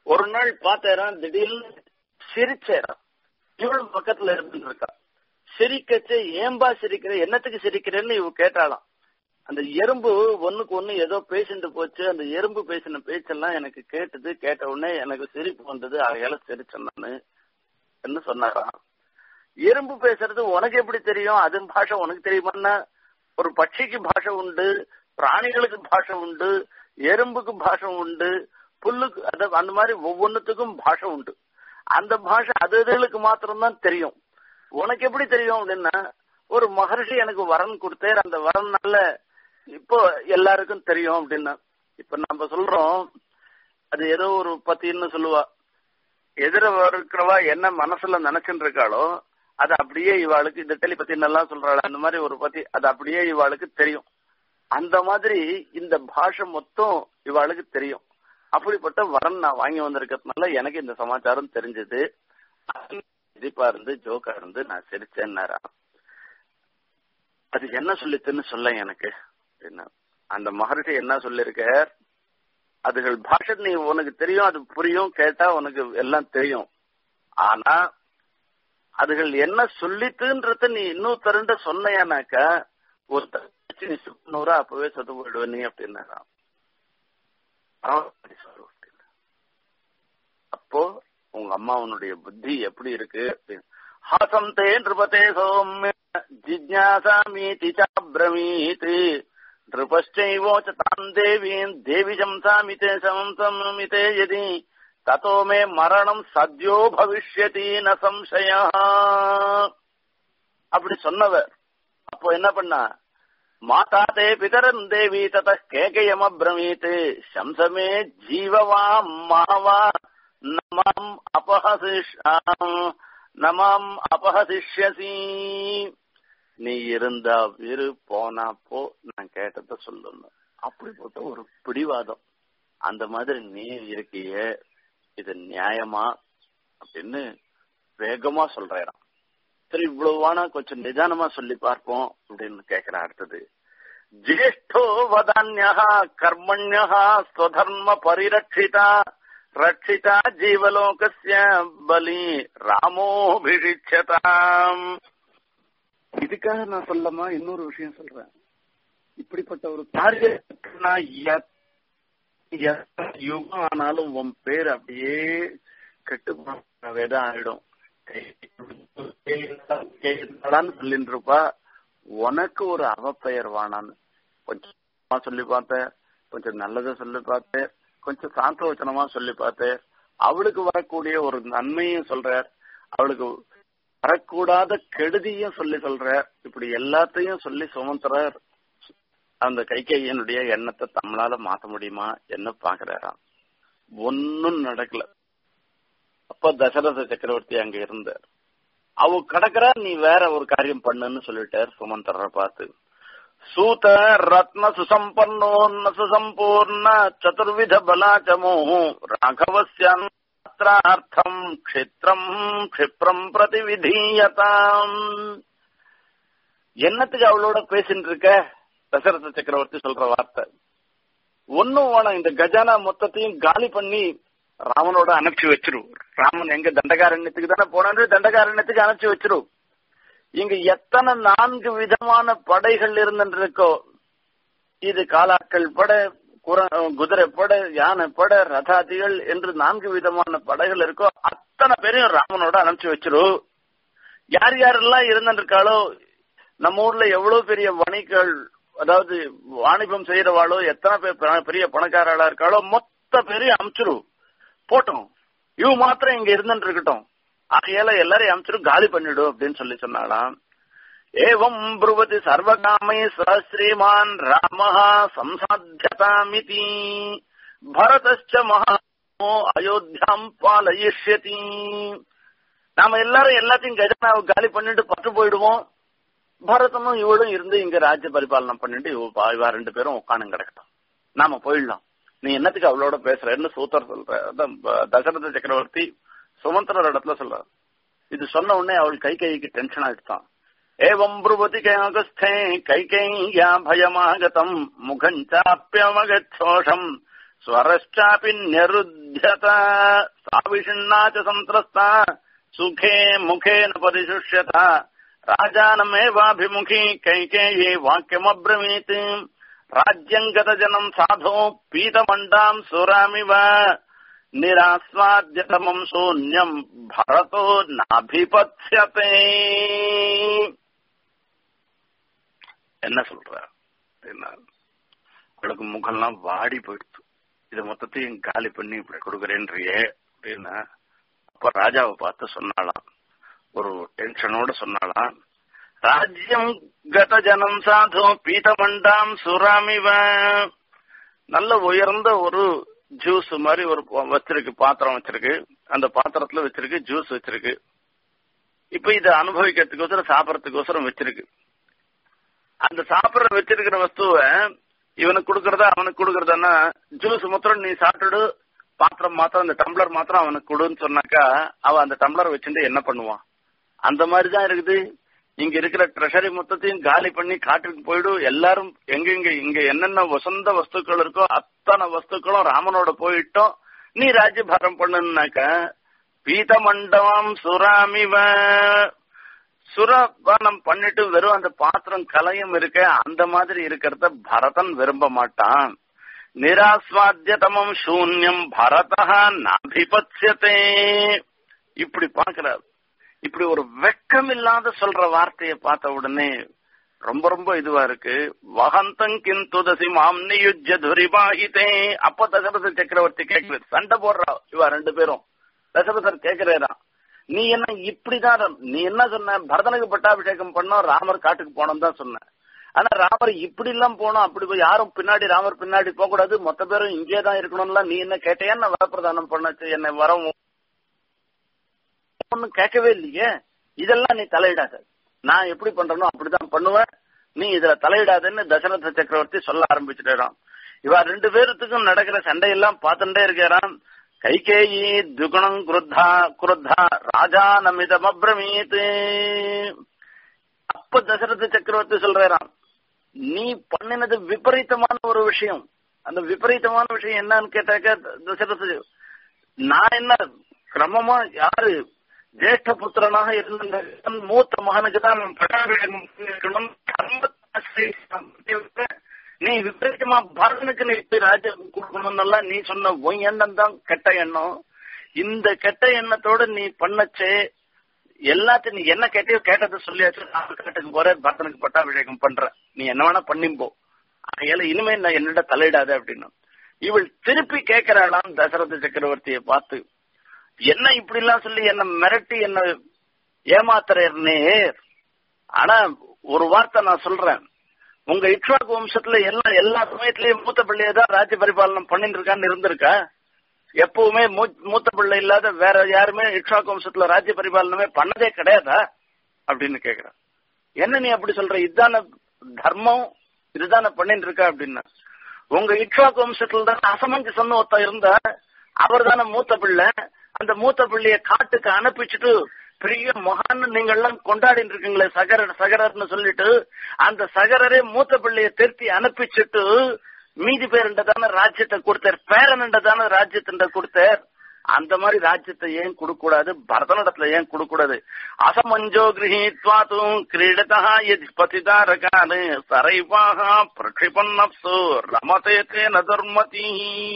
ஒரு நாள் பார்த்தேறான் திடீர்னு சிரிச்சேறான் இவள் பக்கத்துல இருந்துட்டு இருக்கா சிரிக்கச்சு ஏம்பா சிரிக்கிற என்னத்துக்கு சிரிக்கிறேன்னு இவ கேட்டாளாம் அந்த எறும்பு ஒண்ணுக்கு ஒண்ணு ஏதோ பேசிட்டு போச்சு அந்த எறும்பு பேசின பேச்செல்லாம் எனக்கு கேட்டது கேட்ட உடனே எனக்கு சிரிப்பு வந்தது அதையால சிரிச்சேன் நானு என்ன சொன்னாராம் எறும்பு பேசுறது உனக்கு எப்படி தெரியும் அது பாஷை உனக்கு தெரியுமான்னா ஒரு பட்சிக்கு பாஷை உண்டு பிராணிகளுக்கு பாஷை உண்டு எறும்புக்கு பாஷை உண்டு புல்லுக்கு அது அந்த மாதிரி ஒவ்வொன்றுத்துக்கும் பாஷை உண்டு அந்த பாஷை அது இதுகளுக்கு மாத்திரம்தான் தெரியும் உனக்கு எப்படி தெரியும் அப்படின்னா ஒரு மகர்ஷி எனக்கு வரன் கொடுத்தார் அந்த வரன்னால இப்போ எல்லாருக்கும் தெரியும் அப்படின்னா இப்ப நம்ம சொல்றோம் அது ஏதோ ஒரு பத்தின்னு சொல்லுவா எதிர இருக்கிறவா என்ன மனசுல நினைச்சுட்டு இருக்காளோ அது அப்படியே இவாளுக்கு இந்த டெலிபத்தின் எல்லாம் சொல்றாள் அந்த மாதிரி ஒரு பத்தி அது அப்படியே இவாளுக்கு தெரியும் அந்த மாதிரி இந்த பாஷை மொத்தம் இவாளுக்கு தெரியும் அப்படிப்பட்ட வரன் நான் வாங்கி வந்திருக்கிறதுனால எனக்கு இந்த சமாச்சாரம் தெரிஞ்சது சிரிப்பா இருந்து ஜோக்கா இருந்து நான் சிரிச்சேன்னாரா அது என்ன சொல்லித்துன்னு சொல்ல எனக்கு என்ன அந்த மகர்ஷி என்ன சொல்லிருக்க அதுகள் பாஷை நீ உனக்கு தெரியும் அது புரியும் கேட்டா உனக்கு எல்லாம் தெரியும் ஆனா அதுகள் என்ன சொல்லித்துன்றத நீ இன்னும் தருண்ட சொன்னையானாக்க ஒரு தச்சு நீ சுக்குநூறா அப்பவே சொத்து போயிடுவ நீ அப்படின்னாராம் அப்போ உங்க அம்மா உன்னுடைய புத்தி எப்படி இருக்கு அப்படின்னு ஹாசம் தே நிருபதே சௌமிய ஜிஜ்ஞாசாமீதி சாப்ரமீத் நிருபश्चैवोच ताम् देवीम् देवि शंसामिते शंसमिते यदि ततो मे மரணம் சத்யோ பவிஷ்யதி ந சம்சய அப்படி சொன்னவர் அப்போ என்ன பண்ணா மாதா தே பிதரன் தேவி தத கேகயம் அப்ரமீத் சம்சமே ஜீவவா மாவா நமாம் அபஹசிஷாம் நமாம் அபஹசிஷ்யசி நீ இருந்தா விரு போனா போ நான் கேட்டத சொல்லணும் அப்படிப்பட்ட ஒரு பிடிவாதம் அந்த மாதிரி நீ இருக்கிய இது நியாயமா அப்படின்னு வேகமா சொல்றாராம் சரி இவ்வளவு வேணா கொஞ்சம் நிதானமா சொல்லி பார்ப்போம் அப்படின்னு கேக்குற அடுத்தது ஜேஷ்டோ வதான்யா கர்மண்யா ஸ்வதர்ம பரிரட்சிதா ரட்சிதா ஜீவலோகஸ்ய பலி ராமோபிஷிச்சதாம் இதுக்காக நான் சொல்லமா இன்னொரு விஷயம் சொல்றேன் இப்படிப்பட்ட ஒரு காரியத்துக்கு யுகம் ஆனாலும் உன் பேர் அப்படியே கெட்டு வேதான் ஆயிடும் சொல்லிட்டு இருப்பா உனக்கு ஒரு அவப்பெயர் வானான்னு கொஞ்சம் சொல்லி பார்த்தேன் கொஞ்சம் நல்லதை சொல்லி பார்த்தேன் கொஞ்சம் சாந்தவச்சனமா சொல்லி பார்த்தேன் அவளுக்கு வரக்கூடிய ஒரு நன்மையும் சொல்றார் அவளுக்கு வரக்கூடாத கெடுதியும் சொல்லி சொல்றார் இப்படி எல்லாத்தையும் சொல்லி சுமத்துறார் அந்த கைகையனுடைய எண்ணத்தை நம்மளால மாத்த முடியுமா என்ன பாக்குறாராம் ஒன்னும் நடக்கல அப்ப தசரத சக்கரவர்த்தி அங்க இருந்தார் அவ கடக்கிறா நீ வேற ஒரு காரியம் பண்ணுன்னு சொல்லிட்டார் சுமந்தர பார்த்து சூத ரத்ன சுசம்பன்னோன்ன சுசம்பூர்ண சதுர்வித பலாச்சமோ ராகவஸ்யார்த்தம் க்ஷித்ரம் க்ஷிப்ரம் பிரதி விதீயதாம் என்னத்துக்கு அவளோட பேசிட்டு இருக்க தசரத சக்கரவர்த்தி சொல்ற வார்த்தை ஒன்னும் வேணாம் இந்த கஜானா மொத்தத்தையும் காலி பண்ணி ராமனோட அனுப்பிச்சு வச்சிரு ராமன் எங்க தண்டகாரண்யத்துக்கு தானே போனாரு தண்டகாரண்யத்துக்கு அனுப்பிச்சு வச்சிரு இங்க எத்தனை நான்கு விதமான படைகள் இருந்துருக்கோ இது காலாக்கள் பட குதிரை பட யானை பட ரதாதிகள் என்று நான்கு விதமான படைகள் இருக்கோ அத்தனை பேரையும் ராமனோட அனுப்பிச்சு வச்சிரு யார் யாரெல்லாம் இருந்திருக்காளோ நம்ம ஊர்ல எவ்வளவு பெரிய வணிகள் அதாவது வாணிபம் செய்யறவாளோ எத்தனை பேர் பெரிய பணக்காரளா இருக்காளோ மொத்த பேரையும் அனுப்பிச்சிரு போட்டோம் இவ மாத்திரம் இங்க இருந்துட்டு இருக்கட்டும் ஆகையால எல்லாரையும் அனுப்பிச்சிரும் காலி பண்ணிடும் அப்படின்னு சொல்லி சொன்னாலாம் ஏவம் புருவதி சர்வகாமை சஸ்ரீமான் ராமஹா சம்சாத்தியதாமிதி பரதச்ச மகாமோ அயோத்தியாம் பாலயிஷ்யதி நாம எல்லாரும் எல்லாத்தையும் கஜனாவை காலி பண்ணிட்டு பட்டு போயிடுவோம் பரதனும் இவளும் இருந்து இங்க ராஜ்ய பரிபாலனை பண்ணிட்டு இவ ரெண்டு பேரும் உட்காந்து கிடக்கட்டும் நாம போயிடலாம் நீ என்னத்துக்கு அவளோட பேசுறன்னு சூத்தர் சொல்ற தசரத சக்கரவர்த்தி சுமந்திரர் இடத்துல சொல்ற இது சொன்ன உடனே அவள் கை கைக்கு டென்ஷன் ஆயிடுச்சான் ஏவம் புருவதி கைகஸ்தே கைகையா பயமாகதம் முகஞ்சாப்பியமகோஷம் स्वरश्चापि न्यरुध्यत साविषिण्णा च सन्त्रस्ता सुखे मुखेन परिशुष्यत राजानमेवाभिमुखी कैकेयी वाक्यमब्रवीत् राज्यम् गतजनम् साधो पीतमण्डाम् सुरामिव निरास्वाद्यतमम् शून्यम् भरतो नाभिपत्स्यते என்ன சொல்ற என்ன அவளுக்கு முகம்லாம் வாடி போயிடுச்சு இத மொத்தத்தையும் காலி பண்ணி இப்படி கொடுக்குறேன்றியே அப்படின்னா அப்ப ராஜாவை பார்த்து சொன்னாலாம் ஒரு டென்ஷனோட சொன்னாலாம் ராஜ்யம் கத ஜனம் சாது பீதமண்டாம் சுராமிவ நல்ல உயர்ந்த ஒரு ஜூஸ் மாதிரி ஒரு வச்சிருக்கு பாத்திரம் வச்சிருக்கு அந்த பாத்திரத்துல வச்சிருக்கு ஜூஸ் வச்சிருக்கு இப்ப இதை அனுபவிக்கிறதுக்கோசரம் சாப்பிடறதுக்கோசரம் வச்சிருக்கு அந்த சாப்பிடுற வச்சிருக்கிற வஸ்துவை இவனுக்கு கொடுக்கறதா அவனுக்கு கொடுக்கறதான்னா ஜூஸ் மாத்திரம் நீ சாப்பிட்டுடு பாத்திரம் மாத்திரம் அந்த டம்ளர் மாத்திரம் அவனுக்கு கொடுன்னு சொன்னாக்கா அவன் அந்த டம்ளர் வச்சுட்டு என்ன பண்ணுவான் அந்த மாதிரி தான் இருக்குது இங்க இருக்கிற ட்ரெஷரி மொத்தத்தையும் காலி பண்ணி காட்டுக்கு போயிடும் எல்லாரும் எங்கெங்க இங்க என்னென்ன வசந்த வஸ்துக்கள் இருக்கோ அத்தனை வஸ்துக்களும் ராமனோட போயிட்டோம் நீ ராஜ்யபாரம் பண்ணுனாக்க பீதமண்டபம் சுராமிவ சுரபானம் பண்ணிட்டு வெறும் அந்த பாத்திரம் கலையும் இருக்க அந்த மாதிரி இருக்கிறத பரதன் விரும்ப மாட்டான் நிராஸ்வாத்தியதமம் சூன்யம் பரதா நாபிபத்யதே இப்படி பாக்குறார் இப்படி ஒரு வெக்கம் இல்லாத சொல்ற வார்த்தையை பார்த்த உடனே ரொம்ப ரொம்ப இதுவா இருக்கு வகந்தம் கிந்துதசி மாம் நியுஜ்ய துரிபாகிதே அப்ப தசரத சக்கரவர்த்தி கேட்கிறது சண்டை போடுறா இவா ரெண்டு பேரும் தசரதர் கேட்கிறேரா நீ என்ன இப்படிதான் நீ என்ன சொன்ன பரதனுக்கு பட்டாபிஷேகம் பண்ணோம் ராமர் காட்டுக்கு போனோம் தான் சொன்ன ஆனா ராமர் இப்படி எல்லாம் போனோம் அப்படி போய் யாரும் பின்னாடி ராமர் பின்னாடி போக கூடாது மொத்த பேரும் இங்கே தான் இருக்கணும்லாம் நீ என்ன கேட்டையா என்ன வரப்பிரதானம் பண்ணச்சு என்னை வரவும் ஒன்னும் கேட்கவே இல்லையே இதெல்லாம் நீ தலையிடாத நான் எப்படி பண்றனோ அப்படிதான் பண்ணுவேன் நீ இதுல தலையிடாதன்னு தசரத சக்கரவர்த்தி சொல்ல ஆரம்பிச்சுட்டாராம் இவ ரெண்டு பேருத்துக்கும் நடக்கிற சண்டையெல்லாம் பார்த்துட்டே இருக்கிறான் கைகேயி துகுணம் குருத்தா குருத்தா ராஜா நமிதம் அப்ரமீத் அப்ப தசரத சக்கரவர்த்தி சொல்றாராம் நீ பண்ணினது விபரீதமான ஒரு விஷயம் அந்த விபரீதமான விஷயம் என்னன்னு கேட்டாக்க தசரத நான் என்ன கிரமமா யாரு ஜேஷ்ட புத்திரனாக இருந்த மூத்த மகனுக்கு தான் பட்டாபிஷேகம் இருக்கணும் நீ விபரீதமா பரதனுக்கு நீ ராஜ்யம் கொடுக்கணும்னு நீ சொன்ன உன் எண்ணம் தான் கெட்ட எண்ணம் இந்த கெட்ட எண்ணத்தோட நீ பண்ணச்சே எல்லாத்தையும் நீ என்ன கேட்டியோ கேட்டதை சொல்லியாச்சு நான் கேட்டுக்கு போற பரதனுக்கு பட்டாபிஷேகம் பண்ற நீ என்ன வேணா பண்ணிப்போ அதையால இனிமே நான் என்னிட தலையிடாத அப்படின்னு இவள் திருப்பி கேட்கிறாளாம் தசரத சக்கரவர்த்தியை பார்த்து என்ன இப்படி எல்லாம் சொல்லி என்ன மிரட்டி என்ன ஏமாத்துறே ஆனா ஒரு வார்த்தை நான் சொல்றேன் உங்க இக்ஷாக்கு வம்சத்துல எல்லா எல்லா சமயத்திலயும் மூத்த பிள்ளைய தான் ராஜ்ய பரிபாலனம் பண்ணிட்டு இருக்கான்னு இருந்திருக்கா எப்பவுமே மூத்த பிள்ளை இல்லாத வேற யாருமே இக்ஷாக்கு வம்சத்துல ராஜ்ய பரிபாலனமே பண்ணதே கிடையாதா அப்படின்னு கேக்குறான் என்ன நீ அப்படி சொல்ற இதுதான தர்மம் இதுதானே பண்ணிட்டு இருக்கா அப்படின்னா உங்க இக்ஷாக்கு வம்சத்துல தான் அசமஞ்சசம்னு ஒருத்தன் இருந்தா அவர் தானே மூத்த பிள்ளை அந்த மூத்த பிள்ளைய காட்டுக்கு அனுப்பிச்சுட்டு பெரிய மகான் நீங்க எல்லாம் கொண்டாடிட்டு இருக்கீங்களே சகரர் சகரர்னு சொல்லிட்டு அந்த சகரரே மூத்த பிள்ளைய திருத்தி அனுப்பிச்சுட்டு மீதி பேருண்டதான ராஜ்யத்தை கொடுத்தார் பேரனண்டதான ராஜ்யத்தை கொடுத்தார் அந்த மாதிரி ராஜ்யத்தை ஏன் கொடுக்க கூடாது பரதனிடத்துல ஏன் கொடுக்க கூடாது அசமஞ்சோ கிரகித்வாத்தும் கிரீடதா எதி பதிதாரகானு சரைவாக பிரக்ஷிபன்னப்சு ரமதே தேன தர்மதி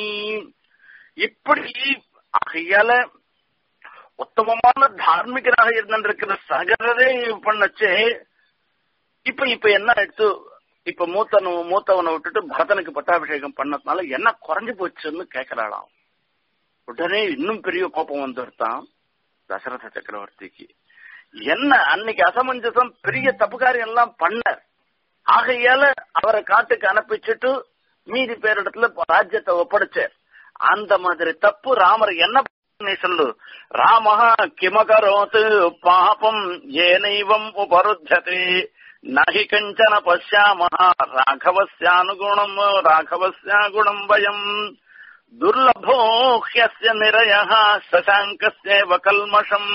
இப்படி ஆகையால உத்தமமான தார்மிகராக இருந்திருக்கிற சகரரே பண்ணச்சே இப்ப இப்ப என்ன எடுத்து இப்ப மூத்தன மூத்தவனை விட்டுட்டு பரதனுக்கு பட்டாபிஷேகம் பண்ணதுனால என்ன குறைஞ்சு போச்சுன்னு கேட்கிறாளாம் உடனே இன்னும் பெரிய கோபம் வந்துருத்தான் தசரத சக்கரவர்த்திக்கு என்ன அன்னைக்கு அசமஞ்சசம் பெரிய தப்புக்காரியம் எல்லாம் பண்ணார் ஆகையால அவரை காட்டுக்கு அனுப்பிச்சுட்டு மீதி பேரிடத்துல ராஜ்யத்தை ஒப்படைச்சார் அந்த மாதிரி தப்பு ராமர் என்ன நீ சொல்லு ராமஹ கிமகரோத் பாபம் ஏனைவம் உபருத்ததே நகி கஞ்சன பசியாம ராഘவஸ்யானுகுணம் ராഘவஸ்யாகுணம் வயம் துர்லபோஹ்யஸ்ய நிரய சசாங்கஸ்யேவ கல்மஷம்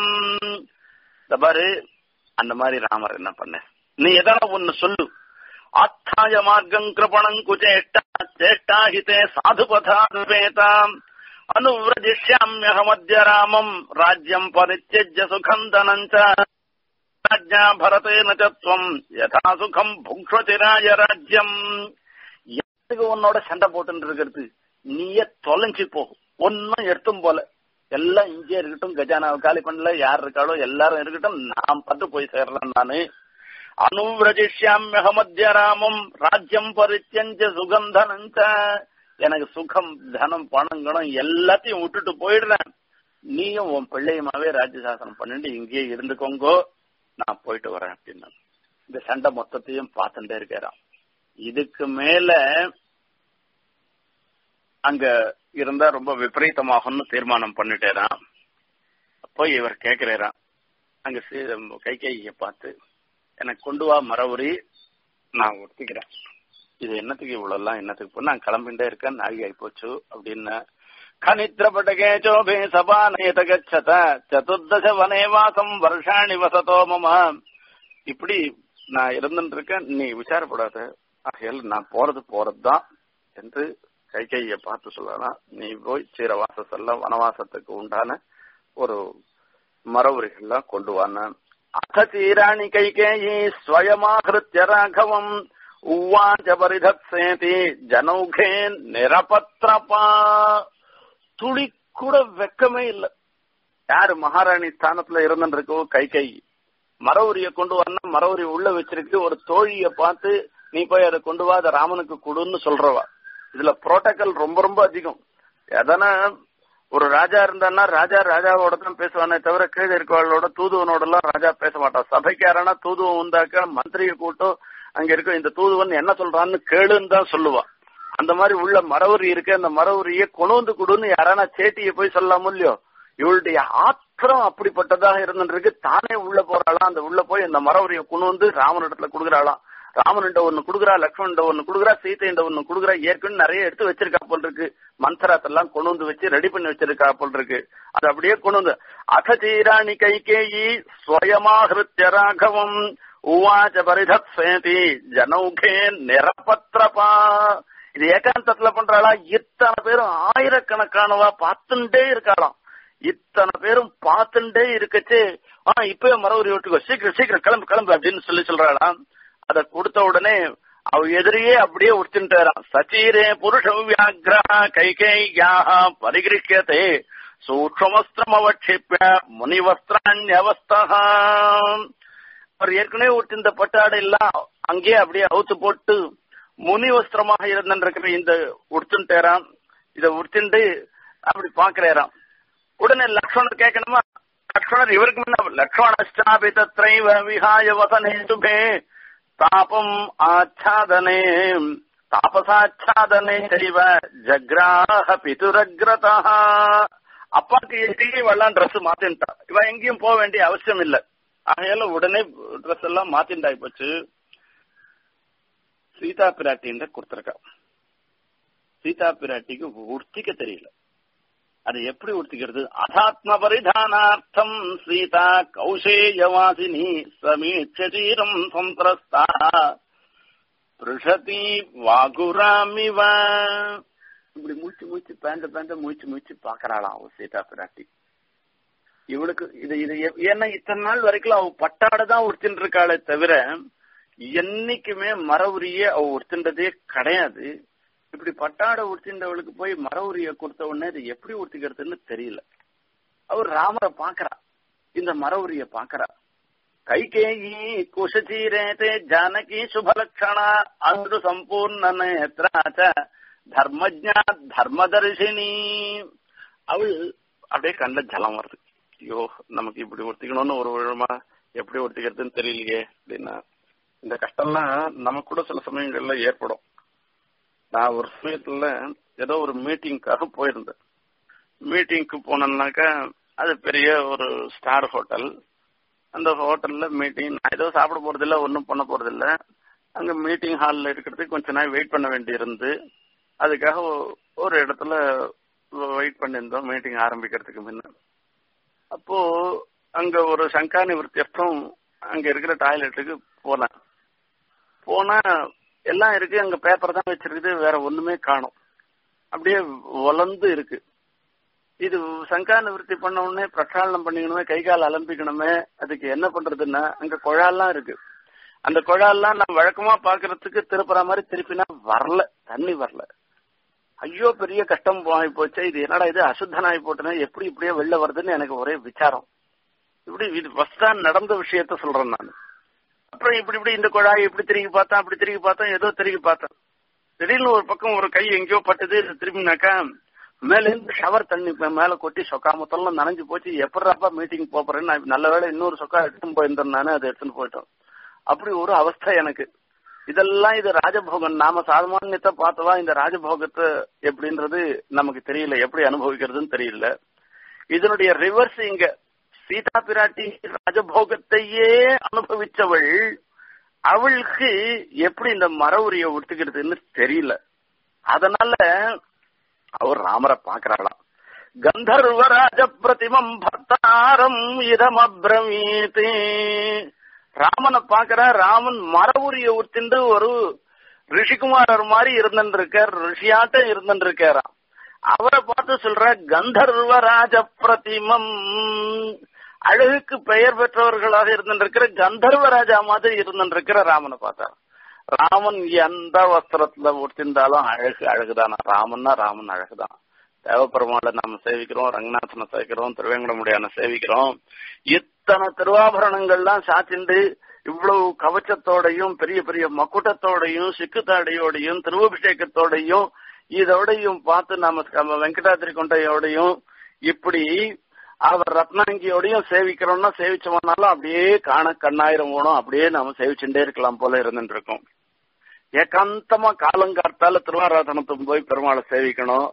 பாரு அந்த மாதிரி ராமர் என்ன பண்ண நீ எதனா ஒன்னு சொல்லு ஆத்தாய மார்க்கம் கிருபணம் குஜேஷ்ட சேஷ்டாஹிதே சாதுபதாத்வேதாம் அனுவிரஜிஷ்யாமியகமத்ய ராமம் ராஜ்யம் பரித்தியஜ்ய சுகம் தனஞ்ச ராஜ்யா பரதேன சத்வம் யதா சுகம் புக்ஷதிராய ராஜ்யம் எதுக்கு உன்னோட சண்டை போட்டு இருக்கிறது நீயே தொலைஞ்சு போ ஒன்னும் எடுத்தும் போல எல்லாம் இங்கே இருக்கட்டும் கஜானாவை காலி பண்ணல யார் இருக்காளோ எல்லாரும் இருக்கட்டும் நான் பட்டு போய் சேர்றேன் நானு அனுவிரஜிஷ்யாமியகமத்ய ராமம் ராஜ்யம் பரித்தியஞ்ச சுகந்தனஞ்ச எனக்கு சுகம் தனம் பணம் கணம் எல்லாத்தையும் விட்டுட்டு போயிடுறேன் நீயும் உன் பிள்ளையுமாவே ராஜ்யசாசனம் பண்ணிட்டு இங்கேயே இருந்துக்கோங்கோ நான் போயிட்டு வரேன் அப்படின்னு இந்த சண்டை மொத்தத்தையும் பார்த்துட்டே இருக்கிறான் இதுக்கு மேல அங்க இருந்தா ரொம்ப விபரீதமாகும்னு தீர்மானம் பண்ணிட்டேரான் அப்போ இவர் கேக்குறாராம் அங்க கை கைய பார்த்து எனக்கு கொண்டு வா மரவுரி நான் ஒத்திக்கிறேன் இது என்னத்துக்கு இவ்வளவு எல்லாம் என்னத்துக்கு போய் நான் கிளம்பிட்டே இருக்கேன் நாகி ஆயிப்போச்சு அப்படின்னு கனித்ரபடகே சோபே சபானேத கச்சத சதுர்தச வனே வாசம் வருஷாணி வசதோ மம இப்படி நான் இருந்துட்டு இருக்கேன் நீ விசாரப்படாத ஆகையால் நான் போறது போறதுதான் என்று கை கைய பார்த்து சொல்லலாம் நீ போய் சீரவாச செல்ல வனவாசத்துக்கு உண்டான ஒரு மரவுரிகள்லாம் கொண்டு வான அத தீராணி கைகேயி ஸ்வயமாகிருத்திய ராகவம் உவாச்ச பரிதத்சேதி ஜனௌகே நிரபத்ரபா துளி கூட வெக்கமே இல்ல யாரு மகாராணி ஸ்தானத்துல இருந்துருக்கோ கை கை மரவுரிய கொண்டு வரனா மரவுரி உள்ள வச்சிருக்கு ஒரு தோழிய பார்த்து நீ போய் அதை கொண்டு வா அதை ராமனுக்கு கொடுன்னு சொல்றவா இதுல புரோட்டோகால் ரொம்ப ரொம்ப அதிகம் எதனா ஒரு ராஜா இருந்தான்னா ராஜா ராஜாவோட தான் பேசுவானே தவிர கீழே இருக்கவளோட தூதுவனோட எல்லாம் ராஜா பேச மாட்டான் சபைக்கு யாரானா தூதுவன் வந்தாக்க மந்திரியை கூட்டம் அங்க இருக்க இந்த தூதுவன் என்ன சொல்றான்னு கேளுன்னு தான் சொல்லுவான் அந்த மாதிரி உள்ள மரவுரி இருக்கு அந்த மரவுரிய கொண்டு கொடுன்னு யாரானா சேட்டிய போய் சொல்லலாமோ இல்லையோ இவளுடைய ஆத்திரம் அப்படிப்பட்டதாக இருந்துருக்கு தானே உள்ள போறாளாம் அந்த உள்ள போய் அந்த மரவுரிய கொண்டு வந்து ராமனிடத்துல கொடுக்குறாளாம் ராமன்கிட்ட ஒண்ணு குடுக்குறா லக்ஷ்மண்ட ஒண்ணு குடுக்குறா சீதைண்ட ஒண்ணு குடுக்குறா ஏற்கனவே நிறைய எடுத்து வச்சிருக்கா போல் இருக்கு மந்திராத்தெல்லாம் கொண்டு வந்து வச்சு ரெடி பண்ணி வச்சிருக்கா போல் இருக்கு அது அப்படியே கொண்டு வந்து அகதீராணி கைகேயி ஸ்வயமாகிருத்திய ராகவம் உவாச்ச பரிதத் சேதி ஜனௌகே நிரபத்ரபா இது ஏகாந்தத்துல பண்றாளா இத்தனை பேரும் ஆயிரக்கணக்கானவா பார்த்துட்டே இருக்காளாம் இத்தனை பேரும் பார்த்துட்டே இருக்கச்சு ஆஹ் இப்பவே மரவரி விட்டுக்கோ சீக்கிரம் சீக்கிரம் கிளம்பு கிளம்பு அப்படின்னு சொல்லி சொல்றாளாம் அத கொடுத்த உடனே அவ எதிரியே அப்படியே உடுத்துட்டாராம் சச்சீரே புருஷ வியாகிரா கைகேயாக பரிகிருக்கியதே சூக்மஸ்திரமவட்சிப்ப முனிவஸ்திராண்யவஸ்தா அவர் ஏற்கனவே உடுத்திருந்த பட்டாடை எல்லாம் அங்கேயே அப்படியே அவுத்து போட்டு முனி வஸ்திரமாக இருந்திருக்கிற இந்த உடுத்துட்டாராம் இத உடுத்துண்டு அப்படி பாக்குறாராம் உடனே லக்ஷ்மணர் கேட்கணுமா லக்ஷ்மணர் இவருக்கு முன்ன லக்ஷ்மணாபி தத்ரைவ விஹாய வசனே சுபே தாபம் ஆச்சாதனே தாபசாச்சாதனே செய்வ ஜக்ராஹ பிதுரக்ரதா அப்பாக்கு எங்கேயும் இவெல்லாம் ட்ரெஸ் மாத்தின்ட்டா இவன் எங்கேயும் போக வேண்டிய அவசியம் இல்ல ஆகையால உடனே ட்ரெஸ் எல்லாம் மாத்தின்டாய் போச்சு சீதா பிராட்டின்ற கொடுத்துருக்கா சீதா பிராட்டிக்கு உடுத்திக்க தெரியல அது எப்படி உடுத்திக்கிறது அதாத்ம பரிதானார்த்தம் சீதா கௌசேயவாசினி சமீட்சீரம் சந்திரஸ்தா பிருஷதி வாகுராமிவ இப்படி மூச்சு மூச்சு பேண்ட பேண்ட மூச்சு மூச்சு பாக்குறாளாம் அவ சீதா பிராட்டி இவளுக்கு இது இது ஏன்னா இத்தனை நாள் வரைக்கும் அவ பட்டாடை தான் உடுத்தின்னு இருக்காளே தவிர என்னைக்குமே மரவுரிய அவ உடுத்தின்றதே கிடையாது இப்படி பட்டாடை உடுத்தின்றவளுக்கு போய் மர உரிய கொடுத்த உடனே இது எப்படி உடுத்திக்கிறதுன்னு தெரியல அவர் ராமரை பாக்குறா இந்த மர உரிய பாக்குறா கைகேயி குஷச்சீரேதே ஜானகி சுபலக்ஷணா அன்று சம்பூர்ண நேத்ராச்ச தர்மஜா தர்மதர்ஷினி அவள் அப்படியே கண்ணில் ஜலம் வருது ஐயோ நமக்கு இப்படி ஒருத்திக்கணும்னு ஒரு விழமா எப்படி ஒருத்திக்கிறதுன்னு தெரியலையே அப்படின்னா இந்த கஷ்டம்லாம் நமக்கு கூட சில சமயங்கள்ல ஏற்படும் நான் ஒரு சமயத்துல ஏதோ ஒரு மீட்டிங்காக போயிருந்தேன் மீட்டிங்க்கு போனேன்னாக்கா அது பெரிய ஒரு ஸ்டார் ஹோட்டல் அந்த ஹோட்டல்ல மீட்டிங் நான் ஏதோ சாப்பிட போறதில்ல ஒன்றும் பண்ண போறதில்ல அங்க மீட்டிங் ஹாலில் இருக்கிறதுக்கு கொஞ்ச நாள் வெயிட் பண்ண வேண்டியிருந்து அதுக்காக ஒரு இடத்துல வெயிட் பண்ணியிருந்தோம் மீட்டிங் ஆரம்பிக்கிறதுக்கு முன்ன அப்போ அங்க ஒரு சங்கா நிவர்த்தியர்த்தம் அங்க இருக்கிற டாய்லெட்டுக்கு போனேன் போனா எல்லாம் இருக்கு அங்க பேப்பர் தான் வச்சிருக்குது வேற ஒண்ணுமே காணும் அப்படியே வளர்ந்து இருக்கு இது சங்கா நிவர்த்தி பண்ண உடனே பிரச்சாரணம் பண்ணிக்கணுமே கை கால் அலம்பிக்கணுமே அதுக்கு என்ன பண்றதுன்னா அங்க குழாலாம் இருக்கு அந்த குழாலாம் நான் வழக்கமா பாக்குறதுக்கு திருப்புற மாதிரி திருப்பினா வரல தண்ணி வரல ஐயோ பெரிய கஷ்டம் ஆகி போச்சு இது என்னடா இது அசுத்தனாகி போட்டுனா எப்படி இப்படியே வெளில வருதுன்னு எனக்கு ஒரே விசாரம் இப்படி இது ஃபர்ஸ்டா நடந்த விஷயத்த சொல்றேன் நான் அப்புறம் இப்படி இப்படி இந்த குழாய் இப்படி திரும்பி பார்த்தேன் அப்படி திரும்பி பார்த்தேன் ஏதோ திரும்பி பார்த்தேன் திடீர்னு ஒரு பக்கம் ஒரு கை எங்கேயோ பட்டது திரும்பினாக்கா மேல இருந்து ஷவர் தண்ணி மேல கொட்டி சொக்கா மொத்தம் நனைஞ்சு போச்சு எப்படாப்பா மீட்டிங் போறேன்னு நான் நல்ல வேலை இன்னொரு சொக்கா எடுத்துன்னு போயிருந்தேன் நானே அதை எடுத்துன்னு போயிட்டோம் அப்படி ஒரு அவஸ்தை எனக்கு இதெல்லாம் இது ராஜபோகம் நாம சாமானியத்தை பார்த்தவா இந்த ராஜபோகத்தை எப்படின்றது நமக்கு தெரியல எப்படி அனுபவிக்கிறதுன்னு தெரியல இதனுடைய ரிவர்ஸ் இங்க சீதா பிராட்டி ராஜபோகத்தையே அனுபவிச்சவள் அவளுக்கு எப்படி இந்த மர உரிய ஒத்துக்கிறதுன்னு தெரியல அதனால அவர் ராமரை பாக்குறாளாம் கந்தர்வராஜ பிரதிமம் பக்தாரம் இதம் அப்ரமீதே ராமனை பாக்குற ராமன் மர உரிய உத்தின்று ஒரு ரிஷிகுமாரர் மாதிரி இருந்திருக்கார் ரிஷியாட்டம் இருந்திருக்காராம் அவரை பார்த்து சொல்ற கந்தர்வராஜ பிரதிமம் அழகுக்கு பெயர் பெற்றவர்களாக இருந்திருக்கிற கந்தர்வராஜா மாதிரி இருந்திருக்கிற ராமனை பார்த்தார் ராமன் எந்த வஸ்திரத்துல உடுத்திருந்தாலும் அழகு அழகுதானா ராமன்னா ராமன் அழகுதான் தேவப்பெருமாளை நாம சேவிக்கிறோம் ரங்கநாதனை சேவிக்கிறோம் திருவேங்கடமுடியான சேவிக்கிறோம் இத்தனை திருவாபரணங்கள்லாம் சாத்திண்டு இவ்வளவு கவச்சத்தோடையும் பெரிய பெரிய மக்குட்டத்தோடையும் சிக்குத்தாடையோடையும் திருவபிஷேகத்தோடையும் இதோடையும் பார்த்து நாம வெங்கடாத்திரி கொண்டையோடையும் இப்படி அவர் ரத்னாங்கியோடையும் சேவிக்கிறோம்னா சேவிச்சோம்னாலும் அப்படியே காண கண்ணாயிரம் போனோம் அப்படியே நாம சேவிச்சுட்டே இருக்கலாம் போல இருந்துட்டு இருக்கோம் ஏகாந்தமா காலங்கார்த்தால திருவாராதனத்தை போய் பெருமாளை சேவிக்கணும்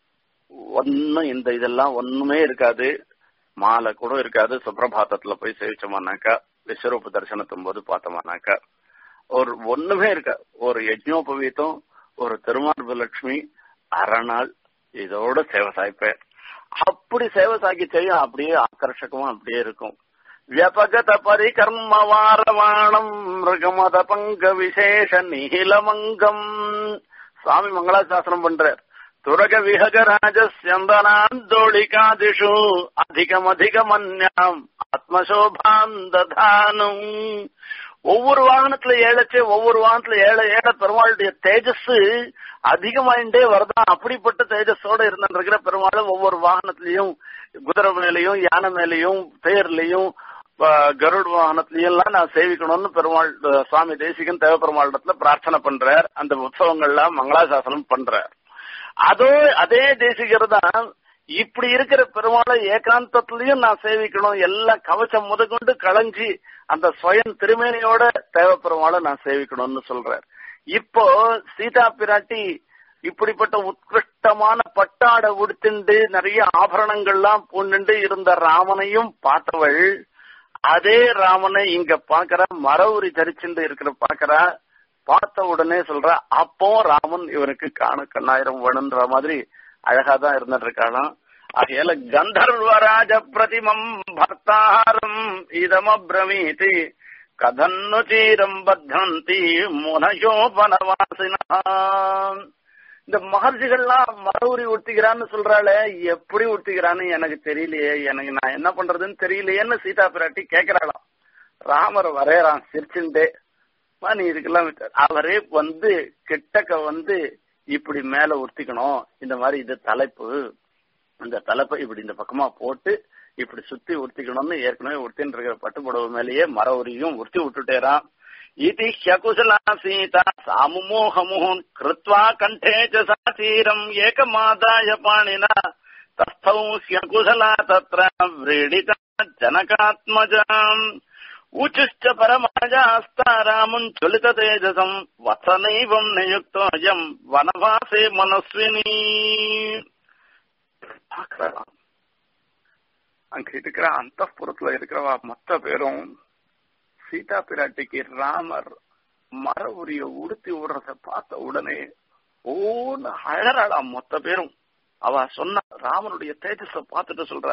ஒன்னும் இந்த இதெல்லாம் ஒண்ணுமே இருக்காது மாலை கூட இருக்காது சுப்பிரபாதத்துல போய் சேவிச்சோம்னாக்கா விஸ்வரூப தரிசனத்தும் போது பார்த்தோம்னாக்கா ஒரு ஒண்ணுமே இருக்கா ஒரு யஜ்னோபவீதம் ஒரு திருமார்பு லட்சுமி அரணாள் இதோட சேவை சாய்ப்பேன் அப்படி சேவை சாக்கி செய்யும் அப்படியே ஆக்கர்ஷகமா அப்படியே இருக்கும் வியபகத பரிகர்ம வாரவாணம் மிருகமத பங்க விசேஷ நீலமங்கம் சுவாமி மங்களாசாசனம் பண்றார் துரக விஹக ராஜஸ்யந்தனாந்தோளிகாதிஷு அதிகம் அதிகமன்யாம் ஆத்மசோபாம் ததானும் ஒவ்வொரு வாகனத்துல ஏழச்சு ஒவ்வொரு வாகனத்துல ஏழ ஏழ பெருமாளுடைய தேஜஸ் அதிகமாயிண்டே வருதான் அப்படிப்பட்ட தேஜஸோட இருந்திருக்கிற பெருமாள் ஒவ்வொரு வாகனத்திலையும் குதிரை மேலையும் யானை மேலையும் தேர்லயும் கருட வாகனத்திலையும் எல்லாம் நான் சேவிக்கணும்னு பெருமாள் சுவாமி தேசிகன் தேவ பெருமாளிடத்துல பிரார்த்தனை பண்றார் அந்த உற்சவங்கள்லாம் மங்களாசாசனம் பண்றார் அதோ அதே தேசிகர் தான் இப்படி இருக்கிற பெருமாளை ஏகாந்தத்திலையும் நான் சேவிக்கணும் எல்லாம் கவச்சம் முதற்கொண்டு களைஞ்சி அந்த ஸ்வயம் திருமேனியோட தேவ பெருமாளை நான் சேவிக்கணும்னு சொல்றார் இப்போ சீதா பிராட்டி இப்படிப்பட்ட உத்கிருஷ்டமான பட்டாடை உடுத்திண்டு நிறைய ஆபரணங்கள்லாம் பூண்டுண்டு இருந்த ராமனையும் பார்த்தவள் அதே ராமனை இங்க பாக்குற மர உரி தரிச்சுண்டு இருக்கிற பாக்குறா பார்த்த உடனே சொல்ற அப்போ ராமன் இவனுக்கு காண கண்ணாயிரம் வேணுன்ற மாதிரி அழகாதான் இருந்துட்டு இருக்காளாம் ஆகையால கந்தர்வராஜ பிரதிமம் பர்த்தாரம் இதமப்ரமீதி கதன்னு சீரம் பத்தந்தி முனயோபனவாசினா இந்த மகர்ஷிகள்லாம் மரவுரி உடுத்திக்கிறான்னு சொல்றாளே எப்படி உடுத்திக்கிறான்னு எனக்கு தெரியலையே எனக்கு நான் என்ன பண்றதுன்னு தெரியலையேன்னு சீதா பிராட்டி கேக்குறாளாம் ராமர் வரையறான் சிரிச்சுண்டே நீ இதுக்கெல்லாம் அவரே வந்து கிட்டக்க வந்து இப்படி மேல உடுத்திக்கணும் இந்த மாதிரி இது தலைப்பு இந்த தலைப்பை இப்படி இந்த பக்கமா போட்டு இப்படி சுத்தி உடுத்திக்கணும்னு ஏற்கனவே உடுத்தின்னு இருக்கிற பட்டுப்புடவை மேலேயே மர உரியும் உடுத்தி விட்டுட்டேரான் इति ह्यकुशला सीता सामुमोहमुहुन् कृत्वा कण्ठे च साचीरम् एकमादाय पाणिना तस्थौ ह्यकुशला तत्र व्रीडिता जनकात्मजाम् ऊचुश्च परमाजास्ता रामुम् चुलिततेजसम् वत्सनैवम् नियुक्तोऽयम् वनवासे मनस्विनी அங்க இருக்கிற அந்த புறத்துல இருக்கிறவா மொத்த பேரும் சீதா பிராட்டிக்கு ராமர் மர உரிய உடுத்தி விடுறத பார்த்த உடனே ஓன்னு அழறாளாம் மொத்த பேரும் அவ சொன்ன ராமனுடைய தேஜஸ பார்த்துட்டு சொல்ற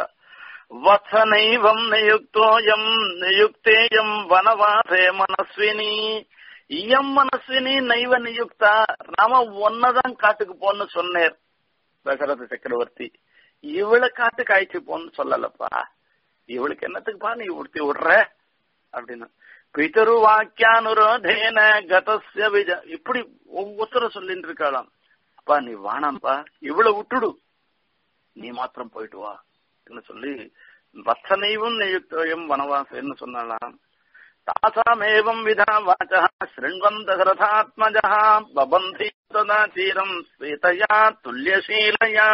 வத்சனைவம் நியுக்தோயம் நியுக்தேயம் வனவாசே மனஸ்வினி இயம் மனசினி நைவ நியுக்தா ராம ஒன்னதான் காட்டுக்கு போன்னு சொன்னேர் தசரத சக்கரவர்த்தி இவளை காட்டுக்கு அழைச்சு போன்னு சொல்லலப்பா இவளுக்கு என்னத்துக்குப்பா நீ உடுத்தி விடுற அப்படின்னு பிதரு வாக்கியானுரோதேன கதஸ்ய விஜ இப்படி ஒவ்வொருத்தரும் சொல்லிட்டு இருக்காளாம் அப்பா நீ வானாம்பா இவ்வளவு விட்டுடு நீ மாத்திரம் போயிட்டு வா சொல்லி வத்சனைவும் நியுக்தோயம் வனவாசன்னு சொன்னாலாம் தாசாமேவம் விதா வாச்சா ஸ்ருண்வன் தசரதாத்மஜா பபந்தி ததா தீரம் ஸ்வேதயா துல்லியசீலையா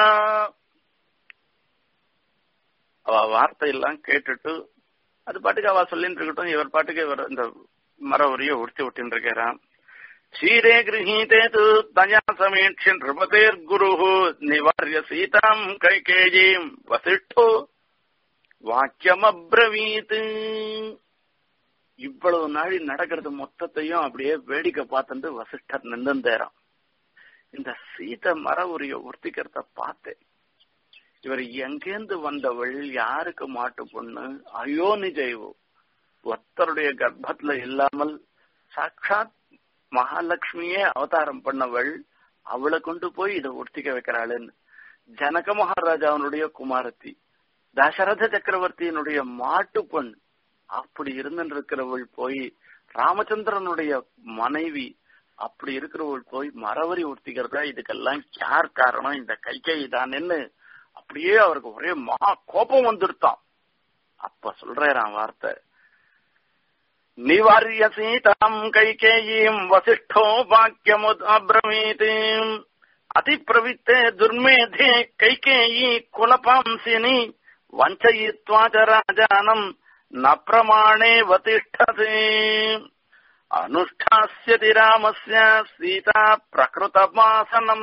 அவ வார்த்தையெல்லாம் கேட்டுட்டு அது பாட்டுக்கு அவ சொல்லிட்டு இருக்கட்டும் இவர் பாட்டுக்கு இவர் இந்த மர உரிய உடுத்தி விட்டுன்னு இருக்கிறான் க்ஷீரே கிரகீதே து தயா சமீட்சி நிருபதேர் குரு நிவாரிய சீதாம் கைகேயீம் வசிஷ்டோ வாக்கியமப்ரவீத் இவ்வளவு நாளி நடக்கிறது மொத்தத்தையும் அப்படியே வேடிக்கை பார்த்துட்டு வசிஷ்டர் நின்றுந்தேறான் இந்த சீத மர உரிய உறுத்திக்கிறத பார்த்தேன் இவர் எங்கேந்து வந்தவள் யாருக்கு மாட்டு பொண்ணு அயோனி ஜெய்வு ஒத்தருடைய கர்ப்பத்துல இல்லாமல் சாட்சாத் மகாலட்சுமியே அவதாரம் பண்ணவள் அவளை கொண்டு போய் இதை உடுத்திக்க வைக்கிறாளுன்னு ஜனக மகாராஜாவனுடைய குமாரத்தி தசரத சக்கரவர்த்தியினுடைய மாட்டு பொண்ணு அப்படி இருந்துட்டு இருக்கிறவள் போய் ராமச்சந்திரனுடைய மனைவி அப்படி இருக்கிறவள் போய் மரவரி உடுத்திக்கிறதா இதுக்கெல்லாம் யார் காரணம் இந்த கைகை தானேன்னு அப்படியே அவருக்கு ஒரே மகா கோபம் வந்துருத்தான் அப்ப சொல்றான் வார்த்தை நிவாரிய சீதாம் கைகேயீம் வசிஷ்டோ வாக்கியமுத்பிரமீதீம் அதிப்பிரவித்தே துர்மேதே கைகேயி குலபாம்சினி வஞ்சயித்வா ச ராஜானம் ந பிரமாணே வதிஷ்டதே அனுஷ்டாஸ்யதி ராமஸ்ய சீதா பிரகிருதமாசனம்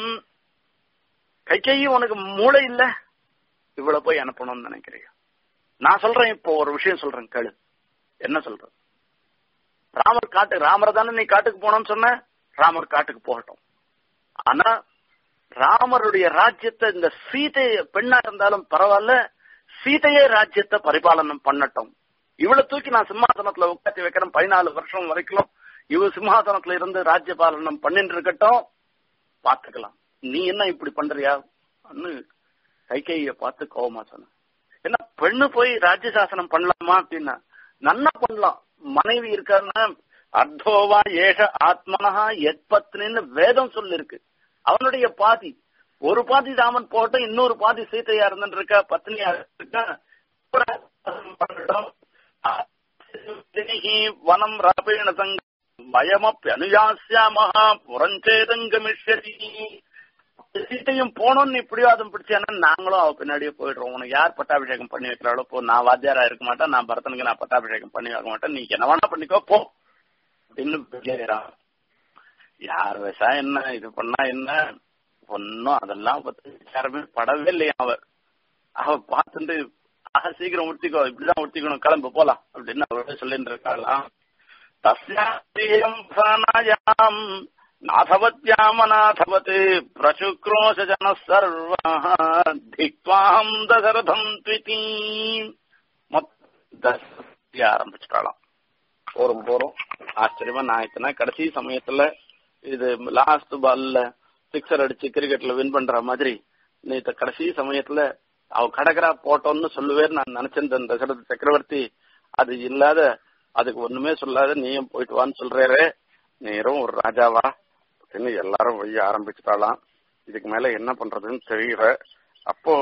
கைகேயி உனக்கு மூளை இல்ல இவ்வளவு போய் அனுப்பணும்னு நினைக்கிறீங்க நான் சொல்றேன் இப்போ ஒரு விஷயம் சொல்றேன் கேளு என்ன சொல்ற ராமர் காட்டு ராமர் தானே நீ காட்டுக்கு போனோம்னு சொன்ன ராமர் காட்டுக்கு போகட்டும் ஆனா ராமருடைய ராஜ்யத்தை இந்த சீதைய பெண்ணா இருந்தாலும் பரவாயில்ல சீதையே ராஜ்யத்தை பரிபாலனம் பண்ணட்டும் இவ்வளவு தூக்கி நான் சிம்மாசனத்துல உட்காந்து வைக்கிறேன் பதினாலு வருஷம் வரைக்கும் இவ சிம்மாசனத்துல இருந்து ராஜ்ய பாலனம் பண்ணிட்டு இருக்கட்டும் பாத்துக்கலாம் நீ என்ன இப்படி பண்றியா கைகைய பார்த்து கோவமா சொன்ன என்ன பெண்ணு போய் ராஜ்ய சாசனம் பண்ணலாமா அப்படின்னா நன்னா பண்ணலாம் மனைவி இருக்காருன்னா அர்த்தோவா ஏஷ ஆத்மனஹா எத்பத்னின்னு வேதம் சொல்லிருக்கு அவனுடைய பாதி ஒரு பாதி ராமன் போட்டும் இன்னொரு பாதி சீதையா இருந்துட்டு இருக்கா பத்னியா இருக்கா வனம் ராபேண சங்க வயமப்பி அனுயாசியாமஹா புறஞ்சேதங்கமிஷ்யதி சீட்டையும் போனோம்னு இப்படியாதும் பிடிச்சானா நாங்களும் அவ பின்னாடியே போயிடுறோம் உனக்கு யார் பட்டாபிஷேகம் பண்ணி வைக்கிறாளோ போ நான் வாத்தியாரா இருக்க மாட்டேன் நான் பரதனுக்கு நான் பட்டாபிஷேகம் பண்ணி வைக்க மாட்டேன் நீ என்ன வேணா பண்ணிக்கோ போ அப்படின்னு கேட்கிறான் யார் வயசா என்ன இது பண்ணா என்ன ஒன்னும் அதெல்லாம் பத்தி விசாரமே படவே இல்லையா அவ அவ பார்த்துட்டு ஆக சீக்கிரம் உடுத்திக்கோ இப்படிதான் உடுத்திக்கணும் கிளம்பு போலாம் அப்படின்னு அவரோட சொல்லிட்டு இருக்காளாம் தஸ்யாம் பிராணாயாம் நாதவத்யாமநாதவத் பிரசுக்ரோஷ ஜன சர்வः திக்வாம் தசரதம் த்விதி ஆரம்பிச்சிட்டாலாம் போறோம் போறோம் ஆச்சரியமா நான் இத்தனை கடைசி சமயத்துல இது லாஸ்ட் பால்ல சிக்ஸர் அடிச்சு கிரிக்கெட்ல வின் பண்ற மாதிரி நீ கடைசி சமயத்துல அவ கடகரா போட்டோம்னு சொல்லுவேன்னு நான் நினைச்சிருந்தேன் தசரத சக்கரவர்த்தி அது இல்லாத அதுக்கு ஒண்ணுமே சொல்லாத நீயும் போயிட்டு வான்னு சொல்றே நீரும் ஒரு ராஜாவா அப்படின்னு எல்லாரும் வைய ஆரம்பிச்சுட்டாலாம் இதுக்கு மேல என்ன பண்றதுன்னு தெரியல அப்போ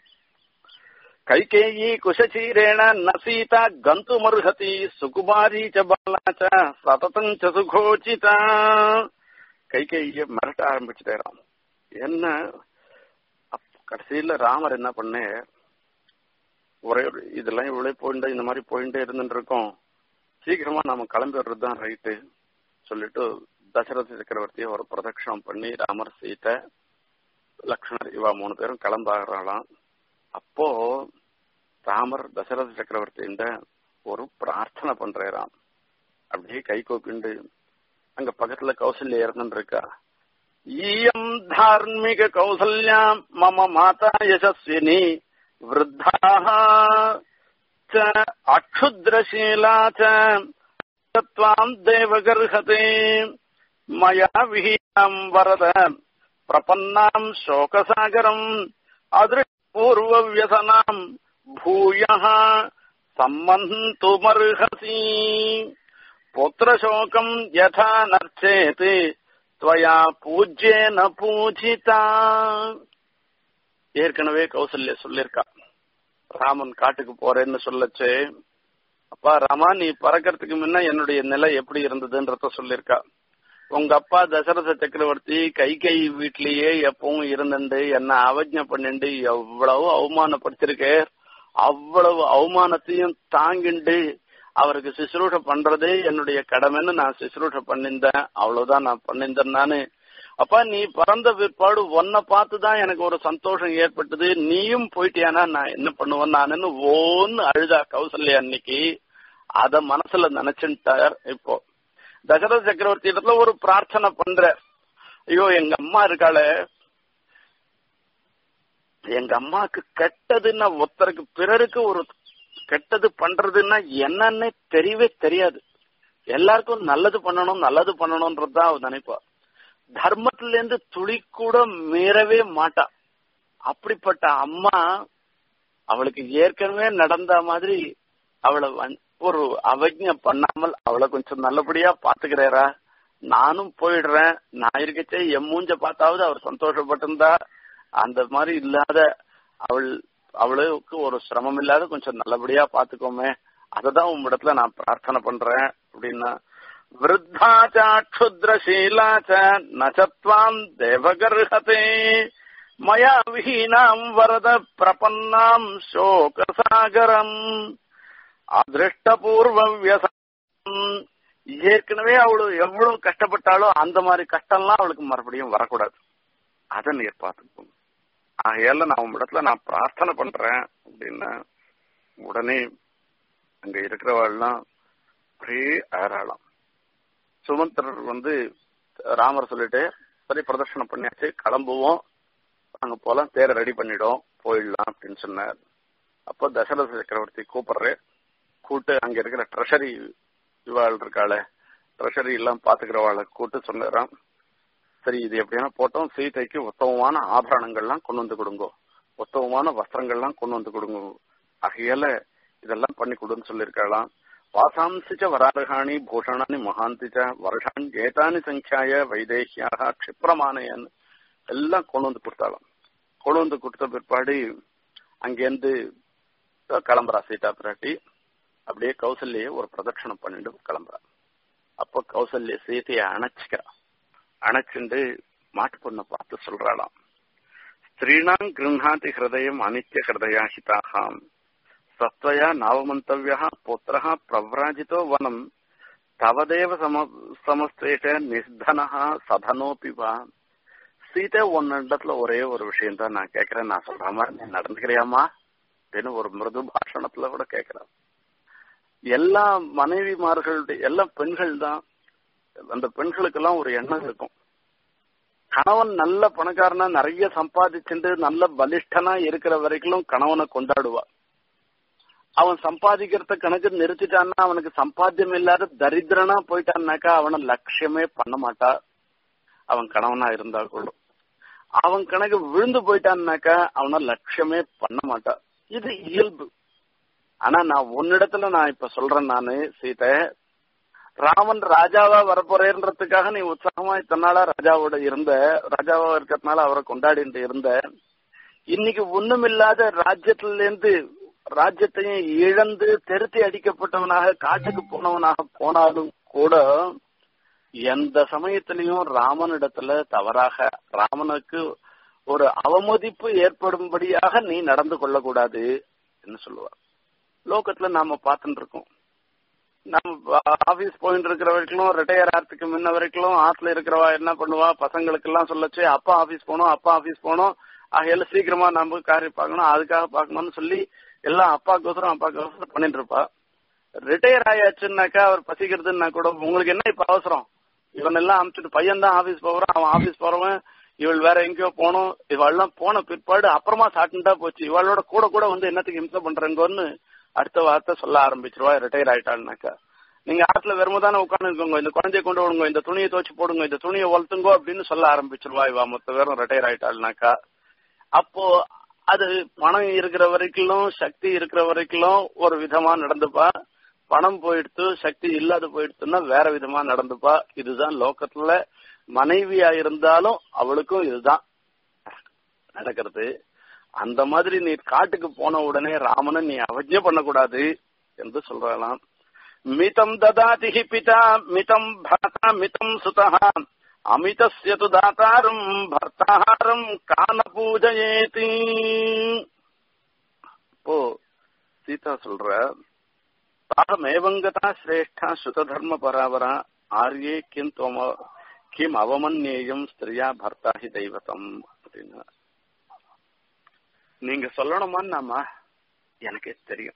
கைகேயி குஷச்சீரேண நசீதா கந்து மருகதி சுகுமாரி ச பாலா ச சததம் ச சுகோச்சிதா கைகேய மிரட்ட ஆரம்பிச்சுட்டேராம் என்ன கடைசியில ராமர் என்ன பண்ணே ஒரே இதெல்லாம் இவ்வளவு போயிட்டு இந்த மாதிரி போயிட்டே இருந்துட்டு இருக்கோம் சீக்கிரமா நாம கிளம்பி வர்றது தான் ரைட்டு சொல்லிட்டு தசரத சக்கரவர்த்தியை ஒரு பிரதட்சணம் பண்ணி ராமர் சீத்தை லக்ஷ்மணர் இவா மூணு பேரும் கிளம்பாகிறாளாம் அப்போ ராமர் தசரத சக்கரவர்த்தின்ற ஒரு பிரார்த்தனை பண்றாராம் அப்படியே கை கோப்பிண்டு அங்க பக்கத்துல கௌசல்யா இருந்துட்டு இருக்கா ஈயம் தார்மிக கௌசல்யா மம மாதா யசஸ்வினி விருத்தாக அக்ஷுத்ரசீலா त्वाम् देवगर्हते मया विहीनाम् वरद प्रपन्नाम् शोकसागरम् अदृपूर्वव्यसनाम् भूयः सम्बन्तुमर्हसि पुत्रशोकम् यथा नर्चेत् त्वया பூஜ்யேன பூஜிதா ஏற்கனவே கௌசல்ய சொல்லிருக்கா ராமன் காட்டுக்கு போறேன்னு சொல்லச்சு அப்பா ராமா நீ பறக்கிறதுக்கு முன்ன என்னுடைய நிலை எப்படி இருந்ததுன்றத சொல்லிருக்கா உங்க அப்பா தசரத சக்கரவர்த்தி கை கை வீட்லயே எப்பவும் இருந்துண்டு என்ன அவஜ்ஞ பண்ணிண்டு எவ்வளவு அவமானப்படுத்திருக்கே அவ்வளவு அவமானத்தையும் தாங்கிண்டு அவருக்கு சிசுரூஷ பண்றதே என்னுடைய கடமைன்னு நான் சிசுரூஷ பண்ணிருந்தேன் அவ்வளவுதான் நான் பண்ணிருந்தேன் நானு அப்பா நீ பறந்த பிற்பாடு உன்னை பார்த்துதான் எனக்கு ஒரு சந்தோஷம் ஏற்பட்டது நீயும் போயிட்டியானா நான் என்ன பண்ணுவேன் நானுன்னு ஓன்னு அழுதா கௌசல்யா அன்னைக்கு அத மனசுல நினைச்சுட்டார் இப்போ தசரத சக்கரவர்த்தி இடத்துல ஒரு பிரார்த்தனை பண்ற ஐயோ எங்க அம்மா இருக்காளே எங்க அம்மாக்கு கெட்டதுன்னா ஒருத்தருக்கு பிறருக்கு ஒரு கெட்டது பண்றதுன்னா என்னன்னு தெரியவே தெரியாது எல்லாருக்கும் நல்லது பண்ணணும் நல்லது பண்ணணும்ன்றதுதான் அவ நினைப்பா தர்மத்துல இருந்து துளி கூட மீறவே மாட்டா அப்படிப்பட்ட அம்மா அவளுக்கு ஏற்கனவே நடந்த மாதிரி அவளை ஒரு அவஜ்ஞ பண்ணாமல் அவளை கொஞ்சம் நல்லபடியா பாத்துக்கிறேரா நானும் போயிடுறேன் நான் இருக்கச்சே என் மூஞ்ச பார்த்தாவது அவர் சந்தோஷப்பட்டிருந்தா அந்த மாதிரி இல்லாத அவள் அவளுக்கு ஒரு சிரமம் இல்லாத கொஞ்சம் நல்லபடியா பாத்துக்கோமே அததான் உம்மிடத்துல நான் பிரார்த்தனை பண்றேன் அப்படின்னா விருத்தாச்சா க்ஷுத்ரசீலாச்ச நச்சத்வாம் தேவகர்ஹதே மயா விஹீனாம் வரத பிரபன்னாம் சோகசாகரம் அதிருஷ்டபூர்வ ஏற்கனவே அவளு எவ்வளவு கஷ்டப்பட்டாலோ அந்த மாதிரி கஷ்டம்லாம் அவளுக்கு மறுபடியும் வரக்கூடாது அதை நீர் பார்த்துக்கோங்க ஆகையால நான் உங்களிடத்துல நான் பிரார்த்தனை பண்றேன் அப்படின்னா உடனே அங்க இருக்கிறவாள்லாம் ஒரே அழறாளாம் சுமந்திரர் வந்து ராமர் சொல்லிட்டு சரி பிரதர்ஷனம் பண்ணியாச்சு கிளம்புவோம் அங்க போலாம் தேரை ரெடி பண்ணிடும் போயிடலாம் அப்படின்னு சொன்னார் அப்போ தசரத சக்கரவர்த்தி கூப்பிடுறேன் கூட்டு அங்க இருக்கிற ட்ரெஷரி இவாள் இருக்காள ட்ரெஷரி எல்லாம் பாத்துக்கிறவாளை கூட்டு சொன்னாராம் சரி இது எப்படின்னா போட்டோம் சீதைக்கு உத்தமமான ஆபரணங்கள்லாம் கொண்டு வந்து கொடுங்கோ உத்தமமான வஸ்திரங்கள்லாம் கொண்டு வந்து கொடுங்க ஆகையால இதெல்லாம் பண்ணி கொடுன்னு சொல்லியிருக்கலாம் வாசாம்சிச்ச வராரகாணி பூஷணானி மகாந்திச்ச வருஷான் ஏதானி சங்கியாய வைதேகியாக க்ஷிப்ரமானயன் எல்லாம் கொண்டு வந்து கொடுத்தாலும் கொண்டு வந்து கொடுத்த பிற்பாடு அங்கேருந்து கிளம்புறா சீதா பிராட்டி அப்படியே கௌசல்ய ஒரு பிரதட்சணம் பண்ணிட்டு கிளம்புறா அப்போ கௌசல்ய சீதையை அணைச்சிக்கிறா அணைச்சுண்டு மாட்டு பொண்ணை பார்த்து சொல்றாளாம் ஸ்திரீணாம் கிருஹாதி ஹிருதயம் அனித்ய ஹிருதயாஹிதாகாம் சத்வயா நாவமந்தவியா புத்திரः பிரவ்ராஜிதோ வனம் தவதேவ சம சமஸ்தேஷ நிஸ்தனஹா சதனோபி வா சீதை உன்னிடத்துல ஒரே ஒரு விஷயம் தான் நான் கேட்கிறேன் நான் சொல்ற மாதிரி நீ நடந்துக்கிறியாமா அப்படின்னு ஒரு மிருது பாஷணத்துல கூட கேட்கிறேன் எல்லா மனைவிமார்களுடைய எல்லா பெண்கள் தான் அந்த பெண்களுக்கெல்லாம் ஒரு எண்ணம் இருக்கும் கணவன் நல்ல பணக்காரனா நிறைய சம்பாதிச்சுட்டு நல்ல பலிஷ்டனா இருக்கிற வரைக்கும் கணவனை கொண்டாடுவா அவன் சம்பாதிக்கிறத கணக்கு நிறுத்திட்டான்னா அவனுக்கு சம்பாத்தியம் இல்லாத தரித்திரனா போயிட்டான்னாக்கா அவனை லட்சியமே பண்ண மாட்டா அவன் கணவனா இருந்தா கூட அவன் கணக்கு விழுந்து போயிட்டான்னாக்கா அவனை லட்சியமே பண்ண மாட்டா இது இயல்பு ஆனா நான் உன்னிடத்துல நான் இப்ப சொல்றேன் நானு சீதை ராமன் ராஜாவா வரப்போறேன்றதுக்காக நீ உற்சாகமா இத்தனை நாளா ராஜாவோட இருந்த ராஜாவா இருக்கிறதுனால அவரை கொண்டாடிட்டு இருந்த இன்னைக்கு ஒண்ணுமில்லாத ராஜ்யத்துல இருந்து ராஜ்யத்தையும் இழந்து தெருத்தி அடிக்கப்பட்டவனாக காட்டுக்கு போனவனாக போனாலும் கூட எந்த சமயத்திலையும் ராமனிடத்துல தவறாக ராமனுக்கு ஒரு அவமதிப்பு ஏற்படும்படியாக நீ நடந்து கொள்ளக்கூடாது என்று சொல்லுவார் லோகத்துல நாம பார்த்துட்டு இருக்கோம் நம்ம ஆபீஸ் போயிட்டு இருக்கிற வரைக்கும் ரிட்டையர் ஆகிறதுக்கு முன்ன வரைக்கும் ஆத்துல இருக்கிறவா என்ன பண்ணுவா பசங்களுக்கு எல்லாம் சொல்லச்சு அப்பா ஆபீஸ் போகணும் அப்பா ஆபீஸ் போகணும் ஆகையில சீக்கிரமா நம்ம காரியம் பார்க்கணும் அதுக்காக பார்க்கணும்னு சொல்லி எல்லாம் அப்பாக்கோசரம் அப்பாக்கோசரம் பண்ணிட்டு இருப்பா ரிட்டையர் ஆயாச்சுன்னாக்கா அவர் பசிக்கிறதுன்னா கூட உங்களுக்கு என்ன இப்ப அவசரம் இவன் எல்லாம் அமிச்சுட்டு பையன் தான் ஆபீஸ் போறான் அவன் ஆபீஸ் போறவன் இவள் வேற எங்கேயோ போகணும் இவெல்லாம் போன பிற்பாடு அப்புறமா சாட்டுண்டா போச்சு இவளோட கூட கூட வந்து என்னத்துக்கு இம்சை பண்றேங்கன்னு அடுத்த வார்த்தை சொல்ல ஆரம்பிச்சிருவா ரிட்டையர் ஆயிட்டாள்னாக்கா நீங்க ஆத்துல வெறுமதானே உட்காந்துருக்கோங்க இந்த குழந்தைய கொண்டு விடுங்க இந்த துணியை துவச்சு போடுங்க இந்த துணியை வளர்த்துங்கோ அப்படின்னு சொல்ல ஆரம்பிச்சிருவா இவா மொத்த பேரும் ரிட்டையர் ஆயிட்டாள்னாக்கா அப்போ அது பணம் இருக்கிற வரைக்கும் சக்தி இருக்கிற வரைக்கும் ஒரு விதமா நடந்துப்பா பணம் போயிடுத்து சக்தி இல்லாத போயிடுத்துன்னா வேற விதமா நடந்துப்பா இதுதான் லோக்கத்துல மனைவியா இருந்தாலும் அவளுக்கும் இதுதான் நடக்கிறது அந்த மாதிரி நீ காட்டுக்கு போன உடனே ராமனை நீ அவஜ்ய பண்ணக்கூடாது என்று சொல்றலாம் மிதம் ததாதி பிதா மிதம் பாதா மிதம் சுதா அமிதஸ்ய து தாத்தாரம் பர்த்தாரம் கான பூஜயேதி இப்போ சீதா சொல்ற தாகமேவங்கதா சிரேஷ்டா சுததர்ம பராவரா ஆர்யே கிம் தோம கிம் அவமன்யேயம் ஸ்திரியா பர்த்தா ஹி தெய்வதம் அப்படின்னு நீங்க சொல்லணுமான்னாமா எனக்கே தெரியும்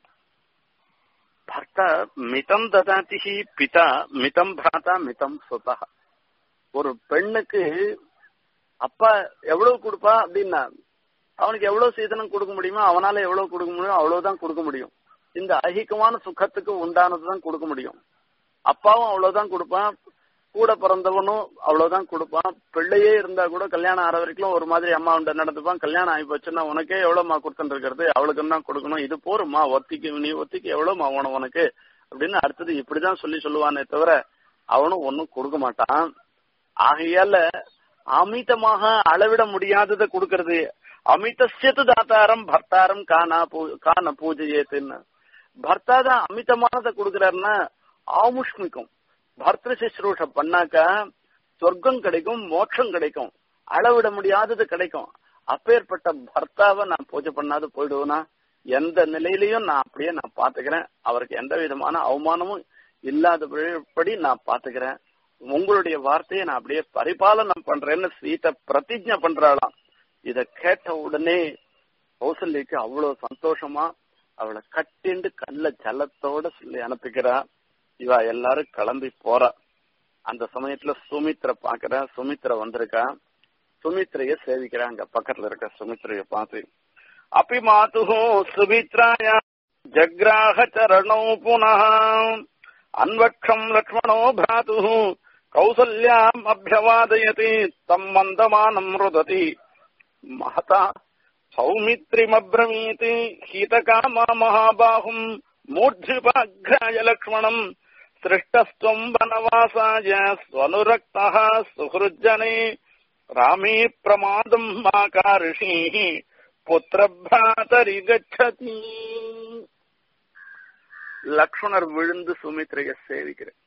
பர்த்தா மிதம் ததாதி பிதா மிதம் பிராதா மிதம் சுதா ஒரு பெண்ணுக்கு அப்பா எவ்வளவு கொடுப்பா அப்படின்னா அவனுக்கு எவ்வளவு சீதனம் கொடுக்க முடியுமோ அவனால எவ்வளவு கொடுக்க முடியும் அவ்வளவுதான் கொடுக்க முடியும் இந்த ஐகிகமான சுகத்துக்கு உண்டானதுதான் கொடுக்க முடியும் அப்பாவும் அவ்வளவுதான் கொடுப்பான் கூட பிறந்தவனும் அவ்வளவுதான் கொடுப்பான் பிள்ளையே இருந்தா கூட கல்யாணம் ஆற வரைக்கும் ஒரு மாதிரி அம்மா உண்ட நடந்துப்பான் கல்யாணம் ஆகி போச்சுன்னா உனக்கே எவ்வளவுமா கொடுத்துட்டு இருக்கிறது அவளுக்கு தான் கொடுக்கணும் இது போருமா ஒத்திக்கு நீ ஒத்திக்கு எவ்வளவுமா வேணும் உனக்கு அப்படின்னு அடுத்தது இப்படிதான் சொல்லி சொல்லுவானே தவிர அவனும் ஒன்னும் கொடுக்க மாட்டான் ஆகையால அமிதமாக அளவிட முடியாததை கொடுக்கறது அமிதசியத்து தாத்தாரம் பர்த்தாரம் காணா பூ காண பூஜையேத்துன்னு பர்த்தா தான் அமிதமானதை கொடுக்கறாருன்னா ஆமுஷ்மிக்கும் பர்த்திரு சிஸ்ரூஷ பண்ணாக்கா சொர்க்கம் கிடைக்கும் மோட்சம் கிடைக்கும் அளவிட முடியாதது கிடைக்கும் அப்பேற்பட்ட பர்த்தாவை நான் பூஜை பண்ணாத போயிடுவேனா எந்த நிலையிலையும் நான் அப்படியே நான் பாத்துக்கிறேன் அவருக்கு எந்த விதமான அவமானமும் இல்லாதபடி நான் பாத்துக்கிறேன் உங்களுடைய வார்த்தையை நான் அப்படியே பரிபாலனம் பண்றேன்னு சீத்தை பிரதிஜை பண்றாளாம் இத கேட்ட உடனே கௌசல்யக்கு அவ்வளவு சந்தோஷமா அவளை கட்டிண்டு கல்ல ஜலத்தோட சொல்லி அனுப்பிக்கிறா இவ எல்லாரும் கிளம்பி போறா அந்த சமயத்துல சுமித்ர பாக்குற சுமித்ர வந்திருக்கா சுமித்ரைய சேவிக்கிறா அங்க பக்கத்துல இருக்க சுமித்ரைய பார்த்து அப்பி மாத்து சுமித்ராய ஜக்ராக சரணோ புனः அன்வக்ஷம் லக்ஷ்மணோ பிராத்து கௌசல்யாம் அபியவாதயதி தம் மந்தமானம் ருததி महता सौमित्रिमब्रवीति हीतकामा महाबाहुम् मूर्ध्निपाघ्राय लक्ष्मणम् सृष्टस्त्वम् वनवासाय स्वनुरक्तः सुहृज्जने रामे प्रमादम् माकार्षीः புத்திரபிராதரி கச்சதி லக்ஷ்மணர் விழுந்து சுமித்ரைய சேவிக்கிறார்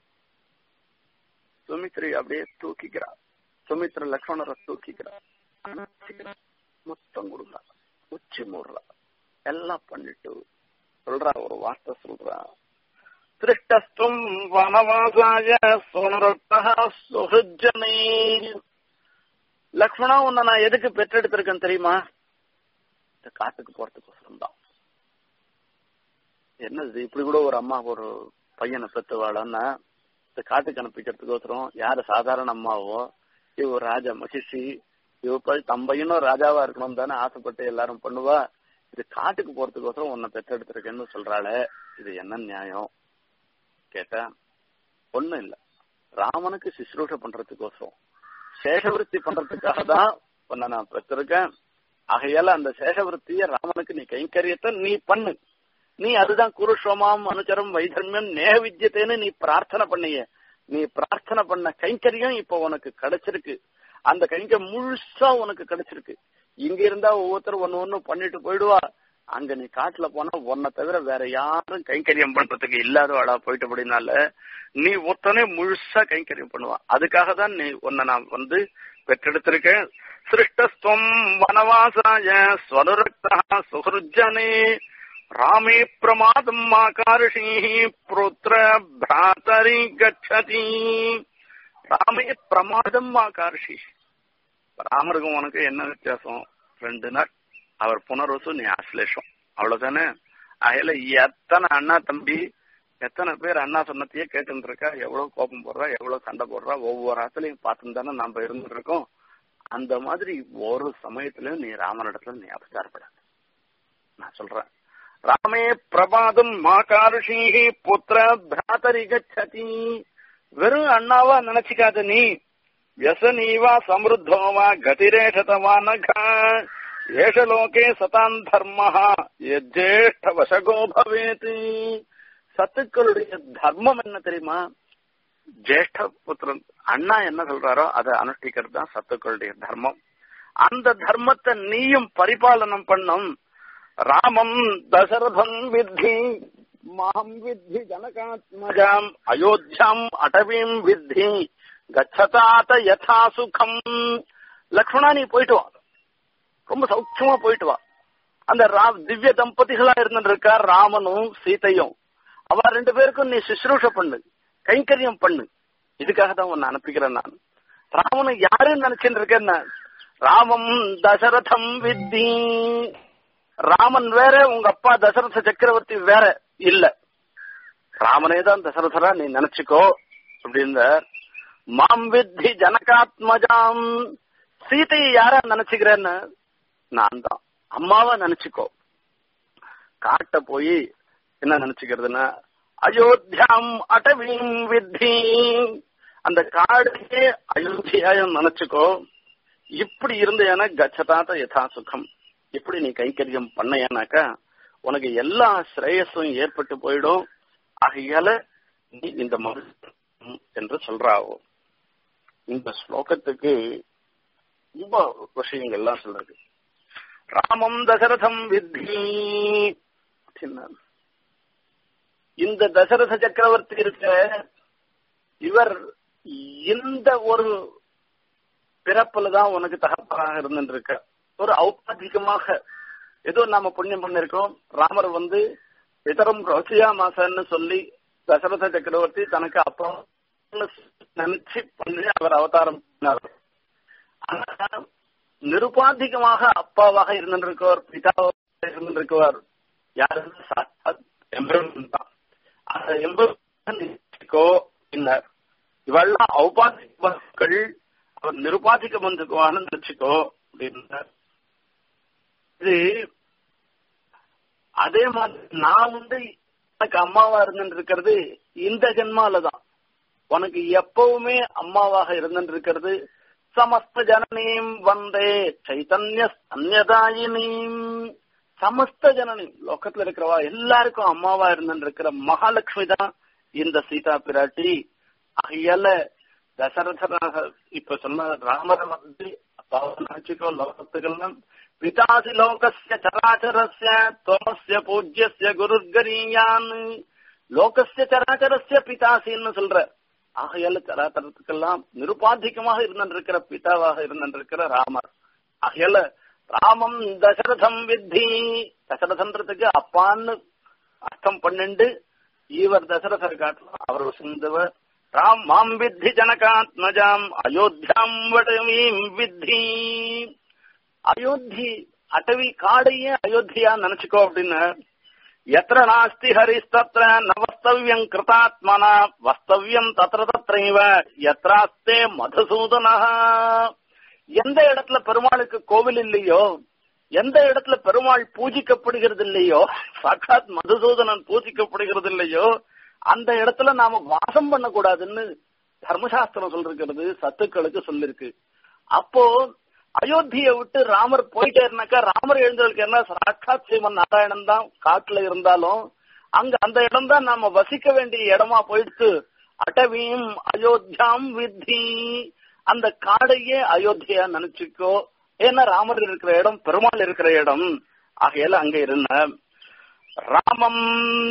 சுமித்ரை அப்படியே தூக்கிக்கிறார் சுமித்ர லக்ஷ்மணரை தூக்கிக்கிறார் மொத்தம் கொடுக்குறா உச்சி மூடுறா எல்லாம் பண்ணிட்டு சொல்றா ஒரு வார்த்தை சொல்றா திருஷ்டஸ்தும் வனவாசாய சுனரத்தா சுஹஜனே லக்ஷ்மணா உன்னை நான் எதுக்கு பெற்றெடுத்திருக்கேன் தெரியுமா இந்த காட்டுக்கு போறதுக்கோசரம் தான் என்னது இப்படி கூட ஒரு அம்மா ஒரு பையனை பெற்றுவாளன்னா இந்த காட்டுக்கு அனுப்பிக்கிறதுக்கோசரம் யாரு சாதாரண அம்மாவோ இவ ராஜா மகிஷி இவ போய் தம் பையனும் ராஜாவா இருக்கணும் தானே ஆசைப்பட்டு எல்லாரும் பண்ணுவா இது காட்டுக்கு போறதுக்கோசரம் உன்னை பெற்றெடுத்திருக்கேன்னு சொல்றாளே இது என்ன நியாயம் கேட்டா ஒண்ணும் இல்ல ராமனுக்கு சிசுரூஷ பண்றதுக்கோசரம் சேஷவிருத்தி பண்றதுக்காக தான் உன்னை நான் பெற்றிருக்கேன் ஆகையால அந்த சேஷவிருத்திய ராமனுக்கு நீ கைங்கரியத்தை நீ பண்ணு நீ அதுதான் குருஷோமாம் அனுச்சரம் வைதர்மியம் நேக வித்தியத்தேன்னு நீ பிரார்த்தனை பண்ணிய நீ பிரார்த்தனை பண்ண கைங்கரியம் இப்ப உனக்கு கிடைச்சிருக்கு அந்த கைங்க முழுசா உனக்கு கிடைச்சிருக்கு இங்க இருந்தா ஒவ்வொருத்தரும் ஒன்னு ஒண்ணு பண்ணிட்டு போயிடுவா அங்க நீ காட்டுல போனா உன்னை தவிர வேற யாரும் கைங்கரியம் பண்றதுக்கு இல்லாதவாடா போயிட்டு அப்படின்னால நீ ஒத்தனே முழுசா கைங்கரியம் பண்ணுவா அதுக்காக தான் நீ உன்னை நான் வந்து பெற்றெடுத்திருக்கேன் சிருஷ்டஸ்துவம் வனவாசாய ஸ்வனுரக்தா சுஹருஜனே ராமே பிரமாதம் ஆகார்ஷீ புத்திர பிராத்தரி கச்சதி ராமே பிரமாதம் ஆகார்ஷி ராமருக்கும் உனக்கு என்ன வித்தியாசம் ரெண்டு நாள் அவர் புனர்வசு நீ ஆசிலேஷம் அவ்வளவுதானே அதில் எத்தனை அண்ணா தம்பி எத்தனை பேர் அண்ணா சொன்னத்தையே கேட்டுட்டு இருக்கா எவ்வளவு கோபம் போடுறா எவ்வளவு சண்டை போடுறா ஒவ்வொரு ஆத்துலயும் பார்த்துட்டு தானே நாம இருந்துட்டு இருக்கோம் அந்த மாதிரி ஒரு சமயத்திலயும் நீ ராமனிடத்துல நீ அபச்சாரப்படாது நான் சொல்றேன் ராமே பிரபாதம் மாகாருஷீஹி புத்திர பிராதரி கச்சதி வெறும் அண்ணாவா நினைச்சுக்காத நீ வியசனீவா சமருத்தோவா கதிரேஷதவா நகா ஏஷ லோகே சதான் தர்மஹா எஜேஷ்ட வசகோ பவேத் சத்துக்களுடைய தர்மம் என்ன தெரியுமா ஜேஷ்ட புத்திரன் அண்ணா என்ன சொல்றாரோ அதை அனுஷ்டிக்கிறது தான் சத்துக்களுடைய தர்மம் அந்த தர்மத்தை நீயும் பரிபாலனம் பண்ணும் ராமம் தசரதம் வித்தி மாம் வித்தி ஜனகாத்மஜாம் அயோத்தியாம் அடவீம் வித்தி கச்சதாத யதா சுகம் லக்ஷ்மணா நீ போயிட்டு வா ரொம்ப சௌக்கியமா போயிட்டு வா அந்த ரா திவ்ய தம்பதிகளா இருந்துருக்கா ராமனும் சீதையும் அவ ரெண்டு பேருக்கும் நீ சுশ্ரூஷ பண்ணு கைங்கரியம் பண்ணு இதுக்காக தான் உன்னை அனுப்பிக்கிறேன் நான் ராமனை யாருன்னு நினைச்சுட்டு இருக்கேன் ராமம் தசரதம் வித்தி ராமன் வேற உங்க அப்பா தசரத சக்கரவர்த்தி வேற இல்ல ராமனே தான் தசரதரா நீ நினைச்சுக்கோ அப்படின்னு மாம் வித்தி ஜனகாத்மஜாம் சீதையை யாரா நினைச்சுக்கிறேன்னு நான் தான் அம்மாவா நினைச்சுக்கோ காட்ட போய் என்ன நினைச்சுக்கிறதுன்னா அயோத்தியாம் அடவீம் வித்தி அந்த காடையே அயோத்தியாயம் நினைச்சுக்கோ இப்படி இருந்தேனா கச்சதாத யதா சுகம் இப்படி நீ கைங்கரியம் பண்ணையானாக்கா உனக்கு எல்லா ஸ்ரேயஸும் ஏற்பட்டு போயிடும் ஆகையால நீ இந்த மறு என்று சொல்றாவோ இந்த ஸ்லோகத்துக்கு ரொம்ப விஷயங்கள்லாம் சொல்றது ராமம் தசரதம் வித்தி அப்படின்னாரு இந்த தசரத சக்கரவர்த்தி இருக்க இவர் இந்த ஒரு பிறப்புல தான் உனக்கு தகப்பனாக இருந்துட்டு இருக்க ஒரு ஔபாதிகமாக ஏதோ நாம புண்ணியம் பண்ணிருக்கோம் ராமர் வந்து பிதரம் ரோசியா மாசன்னு சொல்லி தசரத சக்கரவர்த்தி தனக்கு அப்பா நினைச்சு பண்ணி அவர் அவதாரம் பண்ணார் ஆனா நிருபாதிகமாக அப்பாவாக இருந்திருக்கவர் பிதாவாக இருந்திருக்கவர் யாரு சாட்சாத் எம்பெருமன் தான் அந்த எம்பெருமோ பின்னர் இவெல்லாம் ஔபாதிக மக்கள் அவர் நிருபாதிக பந்துக்குவான்னு நினைச்சுக்கோ அப்படின்னார் இது அதே மாதிரி நான் வந்து எனக்கு அம்மாவா இருந்துட்டு இருக்கிறது இந்த ஜென்மால தான் உனக்கு எப்பவுமே அம்மாவாக இருந்துட்டு இருக்கிறது சமஸ்த ஜனனீம் வந்தே சைத்தன்ய அந்நதாயினீம் சமஸ்த ஜனனி லோகத்துல இருக்கிறவா எல்லாருக்கும் அம்மாவா இருந்துட்டு இருக்கிற மகாலட்சுமி தான் இந்த சீதா பிராட்டி ஆகையால தசரதனாக இப்ப சொன்ன ராமரை வந்து அப்பாவை நினைச்சுக்கோ லோகத்துக்கெல்லாம் பிதாசி லோகஸ்ய சராச்சரஸ்ய தோமஸ்ய பூஜ்யஸ்ய குருர்கரீயான் லோகஸ்ய சராச்சரஸ்ய பிதாசின்னு சொல்ற ஆகையால சராச்சரத்துக்கெல்லாம் நிருபாதிகமாக இருந்திருக்கிற பிதாவாக இருந்திருக்கிற ராமர் ஆகையால ராமம் தசரதம் வித்தி தசரதன்றதுக்கு அப்பான்னு அர்த்தம் பன்னெண்டு இவர் தசரதர் காட்டலாம் அவர் சிந்தவர் ராம் மாம் வித்தி ஜனகாத்மஜாம் அயோத்தியாம் வடவீம் வித்தி அயோத்தி அட்டவி காடையே அயோத்தியா நினைச்சுக்கோ அப்படின்னு எத்திர நாஸ்தி ஹரிஸ்தத்ர நவஸ்தவ்யம் கிருதாத்மனா வஸ்தவ்யம் தத்திர தத்ரைவ எத்ராஸ்தே மதுசூதனா எந்த இடத்துல பெருமாளுக்கு கோவில் இல்லையோ எந்த இடத்துல பெருமாள் பூஜிக்கப்படுகிறது இல்லையோ சாட்சாத் மதுசூதனன் பூஜிக்கப்படுகிறது இல்லையோ அந்த இடத்துல நாம வாசம் பண்ணக்கூடாதுன்னு தர்மசாஸ்திரம் சொல்லிருக்கிறது சத்துக்களுக்கு சொல்லிருக்கு அப்போ அயோத்தியை விட்டு ராமர் போயிட்டேருனாக்கா ராமர் எழுந்தவர்களுக்கு என்ன சாட்சாத் ஸ்ரீமன் நாராயணன் தான் காட்டுல இருந்தாலும் அங்க அந்த இடம் தான் நாம வசிக்க வேண்டிய இடமா போயிடுச்சு அடவியும் அயோத்தியாம் வித்தி அந்த காடையே அயோத்தியா நினைச்சுக்கோ ஏன்னா ராமர் இருக்கிற இடம் பெருமாள் இருக்கிற இடம் ஆகையால அங்க இருந்த ராமம்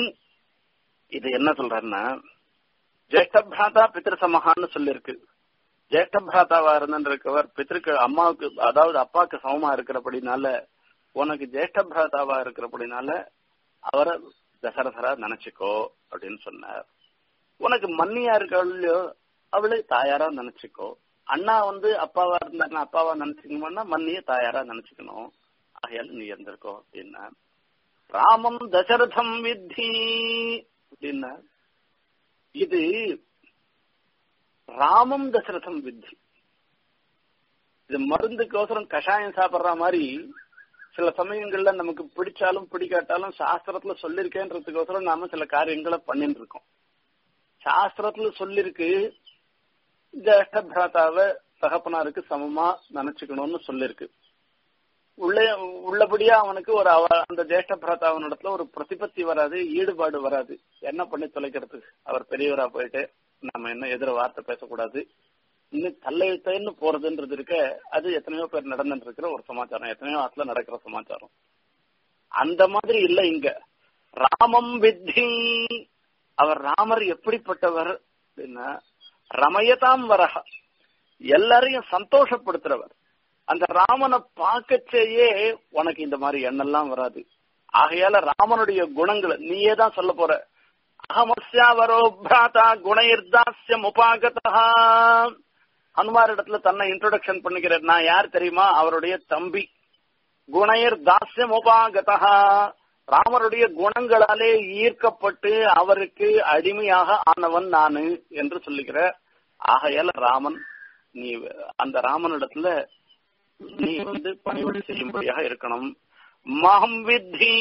இது என்ன சொல்றாருன்னா ஜேஷ்ட பிராதா பித்திரு சமகான்னு சொல்லிருக்கு ஜேஷ்ட பிராதாவா இருந்திருக்கவர் பித்திருக்கு அம்மாவுக்கு அதாவது அப்பாவுக்கு சமமா இருக்கிறபடினால உனக்கு ஜேஷ்ட பிராதாவா இருக்கிறபடினால அவரை தசரதரா நினைச்சுக்கோ அப்படின்னு சொன்னார் உனக்கு மன்னியா இருக்கோ அவளை தாயாரா நினைச்சுக்கோ அண்ணா வந்து அப்பாவா இருந்தாங்க அப்பாவா நினைச்சுக்கணும்னா மன்னிய தாயாரா நினைச்சுக்கணும் ஆகையால நீ இருந்திருக்கோ அப்படின்னா ராமம் தசரதம் வித்தி அப்படின்னா இது ராமம் தசரதம் வித்தி இது மருந்துக்கோசரம் கஷாயம் சாப்பிடுற மாதிரி சில சமயங்கள்ல நமக்கு பிடிச்சாலும் பிடிக்காட்டாலும் சாஸ்திரத்துல சொல்லிருக்கேன்றதுக்கோசரம் நாம சில காரியங்களை பண்ணிட்டு இருக்கோம் சாஸ்திரத்துல சொல்லிருக்கு ஜேஷ்ட பிராத்தாவை தகப்பனாருக்கு சமமா நினைச்சுக்கணும்னு சொல்லிருக்கு உள்ளே உள்ளபடியா அவனுக்கு ஒரு அவ அந்த ஜேஷ்ட பிராத்தாவனிடத்துல ஒரு பிரதிபத்தி வராது ஈடுபாடு வராது என்ன பண்ணி தொலைக்கிறதுக்கு அவர் பெரியவரா போயிட்டு நம்ம என்ன எதிர வார்த்தை பேசக்கூடாது இன்னும் தள்ளைத்தேன்னு போறதுன்றது இருக்க அது எத்தனையோ பேர் நடந்துட்டு இருக்கிற ஒரு சமாச்சாரம் எத்தனையோ ஆத்துல நடக்கிற சமாச்சாரம் அந்த மாதிரி இல்ல இங்க ராமம் வித்தி அவர் ராமர் எப்படிப்பட்டவர் அப்படின்னா ரமயதாம் வரஹ எல்லாரையும் சந்தோஷப்படுத்துறவர் அந்த ராமனை பார்க்கச்சேயே உனக்கு இந்த மாதிரி எண்ணெல்லாம் வராது ஆகையால ராமனுடைய குணங்களை நீயே தான் சொல்ல போற அகமஸ்யாவரோ பிராதா குணயிர்தாஸ்யம் உபாகதா ஹனுமார் இடத்துல தன்னை இன்ட்ரோடக்ஷன் பண்ணிக்கிறார் நான் யார் தெரியுமா அவருடைய தம்பி குணயர் தாஸ்யம் உபாகதா ராமருடைய குணங்களாலே ஈர்க்கப்பட்டு அவருக்கு அடிமையாக ஆனவன் நானு என்று சொல்லுகிற ஆகையால ராமன் நீ அந்த ராமனிடத்துல நீ வந்து பணிவிடை செய்யும்படியாக இருக்கணும் மகம் வித்தி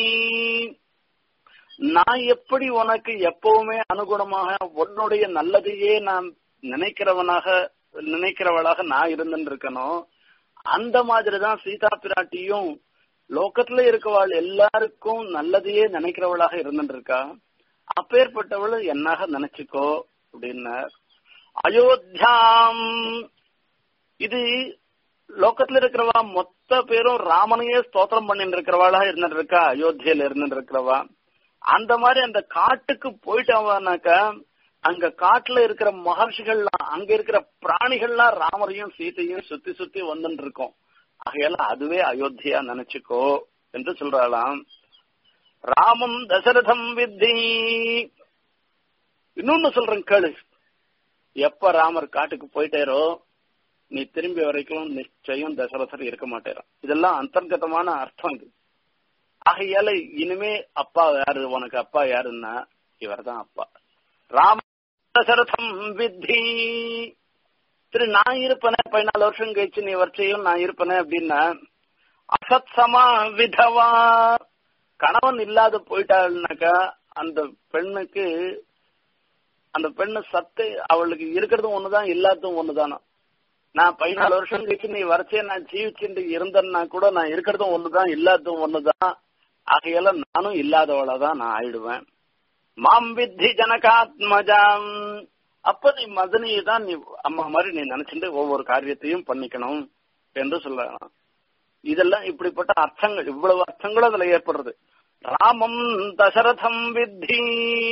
நான் எப்படி உனக்கு எப்பவுமே அனுகுணமாக உன்னுடைய நல்லதையே நான் நினைக்கிறவனாக நினைக்கிறவளாக நான் இருந்துட்டு இருக்கணும் அந்த மாதிரிதான் சீதா பிராட்டியும் லோக்கத்துல இருக்கவாள் எல்லாருக்கும் நல்லதையே நினைக்கிறவளாக இருந்துட்டு இருக்கா அப்பேற்பட்டவள் என்னாக நினைச்சுக்கோ அப்படின்னார் அயோத்தியாம் இது லோக்கத்துல இருக்கிறவா மொத்த பேரும் ராமனையே ஸ்தோத்திரம் பண்ணிட்டு இருக்கிறவாளா இருந்துட்டு இருக்கா அயோத்தியில இருந்துட்டு இருக்கிறவா அந்த மாதிரி அந்த காட்டுக்கு போயிட்டாவானாக்கா அங்க காட்டுல இருக்கிற மகர்ஷிகள்லாம் அங்க இருக்கிற பிராணிகள்லாம் ராமரையும் சீத்தையும் சுத்தி சுத்தி வந்துட்டு இருக்கோம் ஆகையால அதுவே அயோத்தியா நினைச்சுக்கோ என்று சொல்றாளாம் ராமம் தசரதம் வித்தி இன்னொன்னு சொல்றேன் கேளு எப்ப ராமர் காட்டுக்கு போயிட்டாரோ நீ திரும்பி வரைக்கும் நிச்சயம் தசரதர் இருக்க மாட்டேறான் இதெல்லாம் அந்தர்கதமான அர்த்தம் இது ஆகையால இனிமே அப்பா யாரு உனக்கு அப்பா யாருன்னா இவர் தான் அப்பா ராம தசரதம் வித்தி திரு நான் இருப்பனே பதினாலு வருஷம் கழிச்சு நீ வரிசையும் நான் இருப்பனே அப்படின்னா அசத் சமா விதவா கணவன் இல்லாத போயிட்டாள்னாக்கா அந்த பெண்ணுக்கு அந்த பெண்ணு சத்து அவளுக்கு இருக்கிறதும் ஒண்ணுதான் இல்லாததும் ஒண்ணுதானா நான் பதினாலு வருஷம் கழிச்சு நீ வரைச்சே நான் ஜீவிச்சுட்டு இருந்தேன்னா கூட நான் இருக்கிறதும் ஒண்ணுதான் இல்லாததும் ஒண்ணுதான் ஆகையால நானும் இல்லாதவளா தான் நான் ஆயிடுவேன் மாம் வித்தி ஜனகாத்மஜாம் அப்ப நீ மதனியை தான் நீ அம்மா மாதிரி நீ நினைச்சுட்டு ஒவ்வொரு காரியத்தையும் பண்ணிக்கணும் என்று சொல்லலாம் இதெல்லாம் இப்படிப்பட்ட அர்த்தங்கள் இவ்வளவு அர்த்தங்களும் அதுல ஏற்படுறது ராமம் தசரதம் வித்தி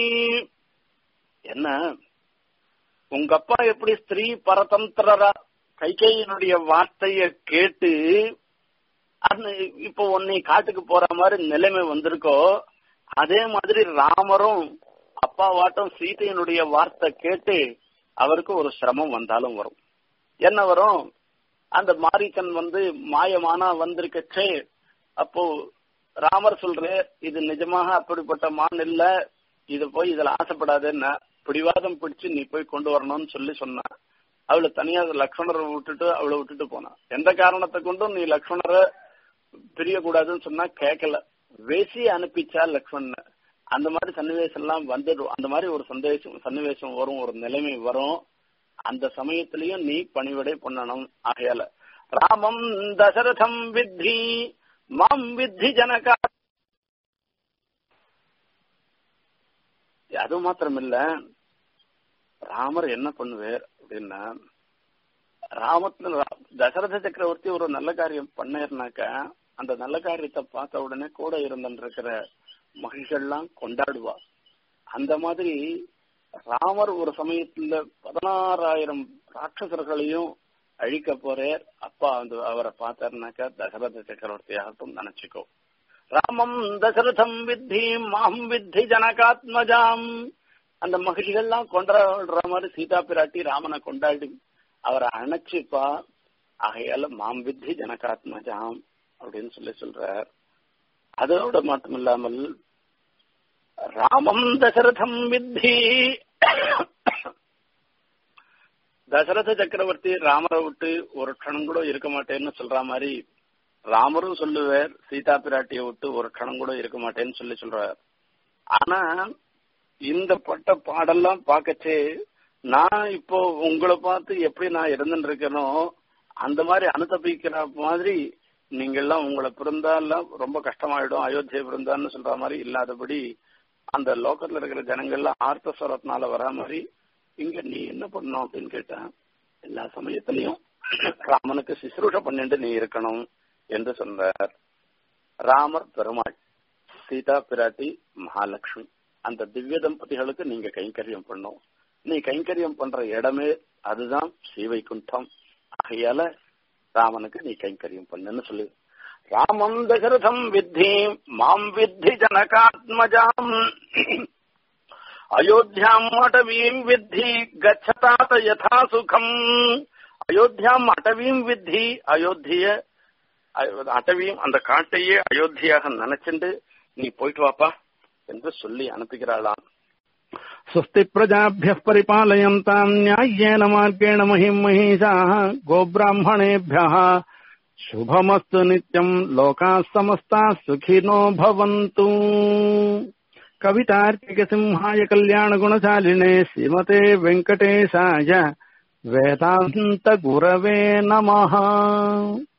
என்ன உங்க அப்பா எப்படி ஸ்திரீ பரதந்திரரா கைகையினுடைய வார்த்தைய கேட்டு அந்த இப்போ உன்னை காட்டுக்கு போற மாதிரி நிலைமை வந்திருக்கோ அதே மாதிரி ராமரும் அப்பா வாட்டம் சீதையினுடைய வார்த்தை கேட்டு அவருக்கு ஒரு சிரமம் வந்தாலும் வரும் என்ன வரும் அந்த மாரிக்கன் வந்து மாயமானா வந்திருக்கச்சே அப்போ ராமர் சொல்றே இது நிஜமாக அப்படிப்பட்ட மான் இல்ல இது போய் இதுல ஆசைப்படாதேன்னா பிடிவாதம் பிடிச்சு நீ போய் கொண்டு வரணும்னு சொல்லி சொன்ன அவளை தனியா லக்ஷ்மணரை விட்டுட்டு அவளை விட்டுட்டு போனான் எந்த காரணத்தை கொண்டும் நீ லக்ஷ்மணரை பிரியக்கூடாதுன்னு சொன்னா கேட்கல வேசி அனுப்பிச்சா லக்ஷ்மணன் அந்த மாதிரி சன்னிவேசம் எல்லாம் வந்துடும் அந்த மாதிரி ஒரு சந்தேசம் சன்னிவேசம் வரும் ஒரு நிலைமை வரும் அந்த சமயத்திலையும் நீ பணிவிடை பண்ணணும் ஆகையால ராமம் தசரதம் வித்தி மாம் வித்தி ஜனகா அது மாத்திரம் இல்ல ராமர் என்ன பண்ணுவார் அப்படின்னா ராமத்துல தசரத சக்கரவர்த்தி ஒரு நல்ல காரியம் பண்ணாருனாக்க அந்த நல்ல காரியத்தை பார்த்த உடனே கூட இருந்திருக்கிற மகிழ்ச்சிகள்லாம் கொண்டாடுவா அந்த மாதிரி ராமர் ஒரு சமயத்துல பதினாறாயிரம் ராட்சசர்களையும் அழிக்க போறார் அப்பா வந்து அவரை பார்த்தாருனாக்கா தசரத சக்கரவர்த்தியாகட்டும் நினைச்சுக்கோ ராமம் தசரதம் வித்தி மாம் வித்தி ஜனகாத்மஜாம் அந்த மகிழ்ச்சிகள்லாம் கொண்டாடுற மாதிரி சீதா பிராட்டி ராமனை கொண்டாடி அவரை அணைச்சுப்பா ஆகையால மாம் வித்தி ஜனகாத்மஜாம் அப்படின்னு சொல்லி சொல்றார் அதோட மட்டும் இல்லாமல் ராமம் தசரதம் வித்தி தசரத சக்கரவர்த்தி ராமரை விட்டு ஒரு க்ஷணம் கூட இருக்க மாட்டேன்னு சொல்ற மாதிரி ராமரும் சொல்லுவார் சீதா பிராட்டியை விட்டு ஒரு கணம் கூட இருக்க மாட்டேன்னு சொல்லி சொல்றார் ஆனா இந்த பட்ட பாடெல்லாம் பார்க்கச்சே நான் இப்போ உங்களை பார்த்து எப்படி நான் இருந்துட்டு இருக்கேனோ அந்த மாதிரி அனுதபிக்கிற மாதிரி நீங்க எல்லாம் உங்களை பிறந்தாலாம் ரொம்ப கஷ்டமாயிடும் அயோத்தியை பிறந்தான்னு சொல்ற மாதிரி இல்லாதபடி அந்த லோக்கத்துல இருக்கிற ஜனங்கள்லாம் ஆர்த்த ஸ்வரத்தினால வரா மாதிரி இங்க நீ என்ன பண்ணணும் அப்படின்னு கேட்டா எல்லா சமயத்திலையும் ராமனுக்கு சிசுரூஷ பண்ணிட்டு நீ இருக்கணும் என்று சொன்னார் ராமர் பெருமாள் சீதா பிராட்டி மகாலட்சுமி அந்த திவ்ய தம்பதிகளுக்கு நீங்க கைங்கரியம் பண்ணும் நீ கைங்கரியம் பண்ற இடமே அதுதான் ஸ்ரீவைகுண்டம் ஆகையால ராமனுக்கு நீ கைங்கரியம் பண்ணுன்னு சொல்லு ராமம் தசரதம் வித்தி மாம் வித்தி ஜனகாத்மஜாம் அயோத்தியாம் அடவீம் வித்தி கச்சதாத யதா சுகம் அயோத்தியாம் அடவீம் வித்தி அயோத்திய அடவியும் அந்த காட்டையே அயோத்தியாக நினைச்சுண்டு நீ போயிட்டு வாப்பா என்று சொல்லி அனுப்புகிறாளாம் स्वस्ति प्रजाभ्यः परिपालयन्ताम् न्याय्येन मार्गेण महिम् महिषाः गोब्राह्मणेभ्यः शुभमस्तु नित्यम् लोकाः समस्ताः सुखिनो भवन्तु कवितार्किकसिंहाय कल्याणगुणशालिने श्रीमते वेङ्कटेशाय वेदान्तगुरवे नमः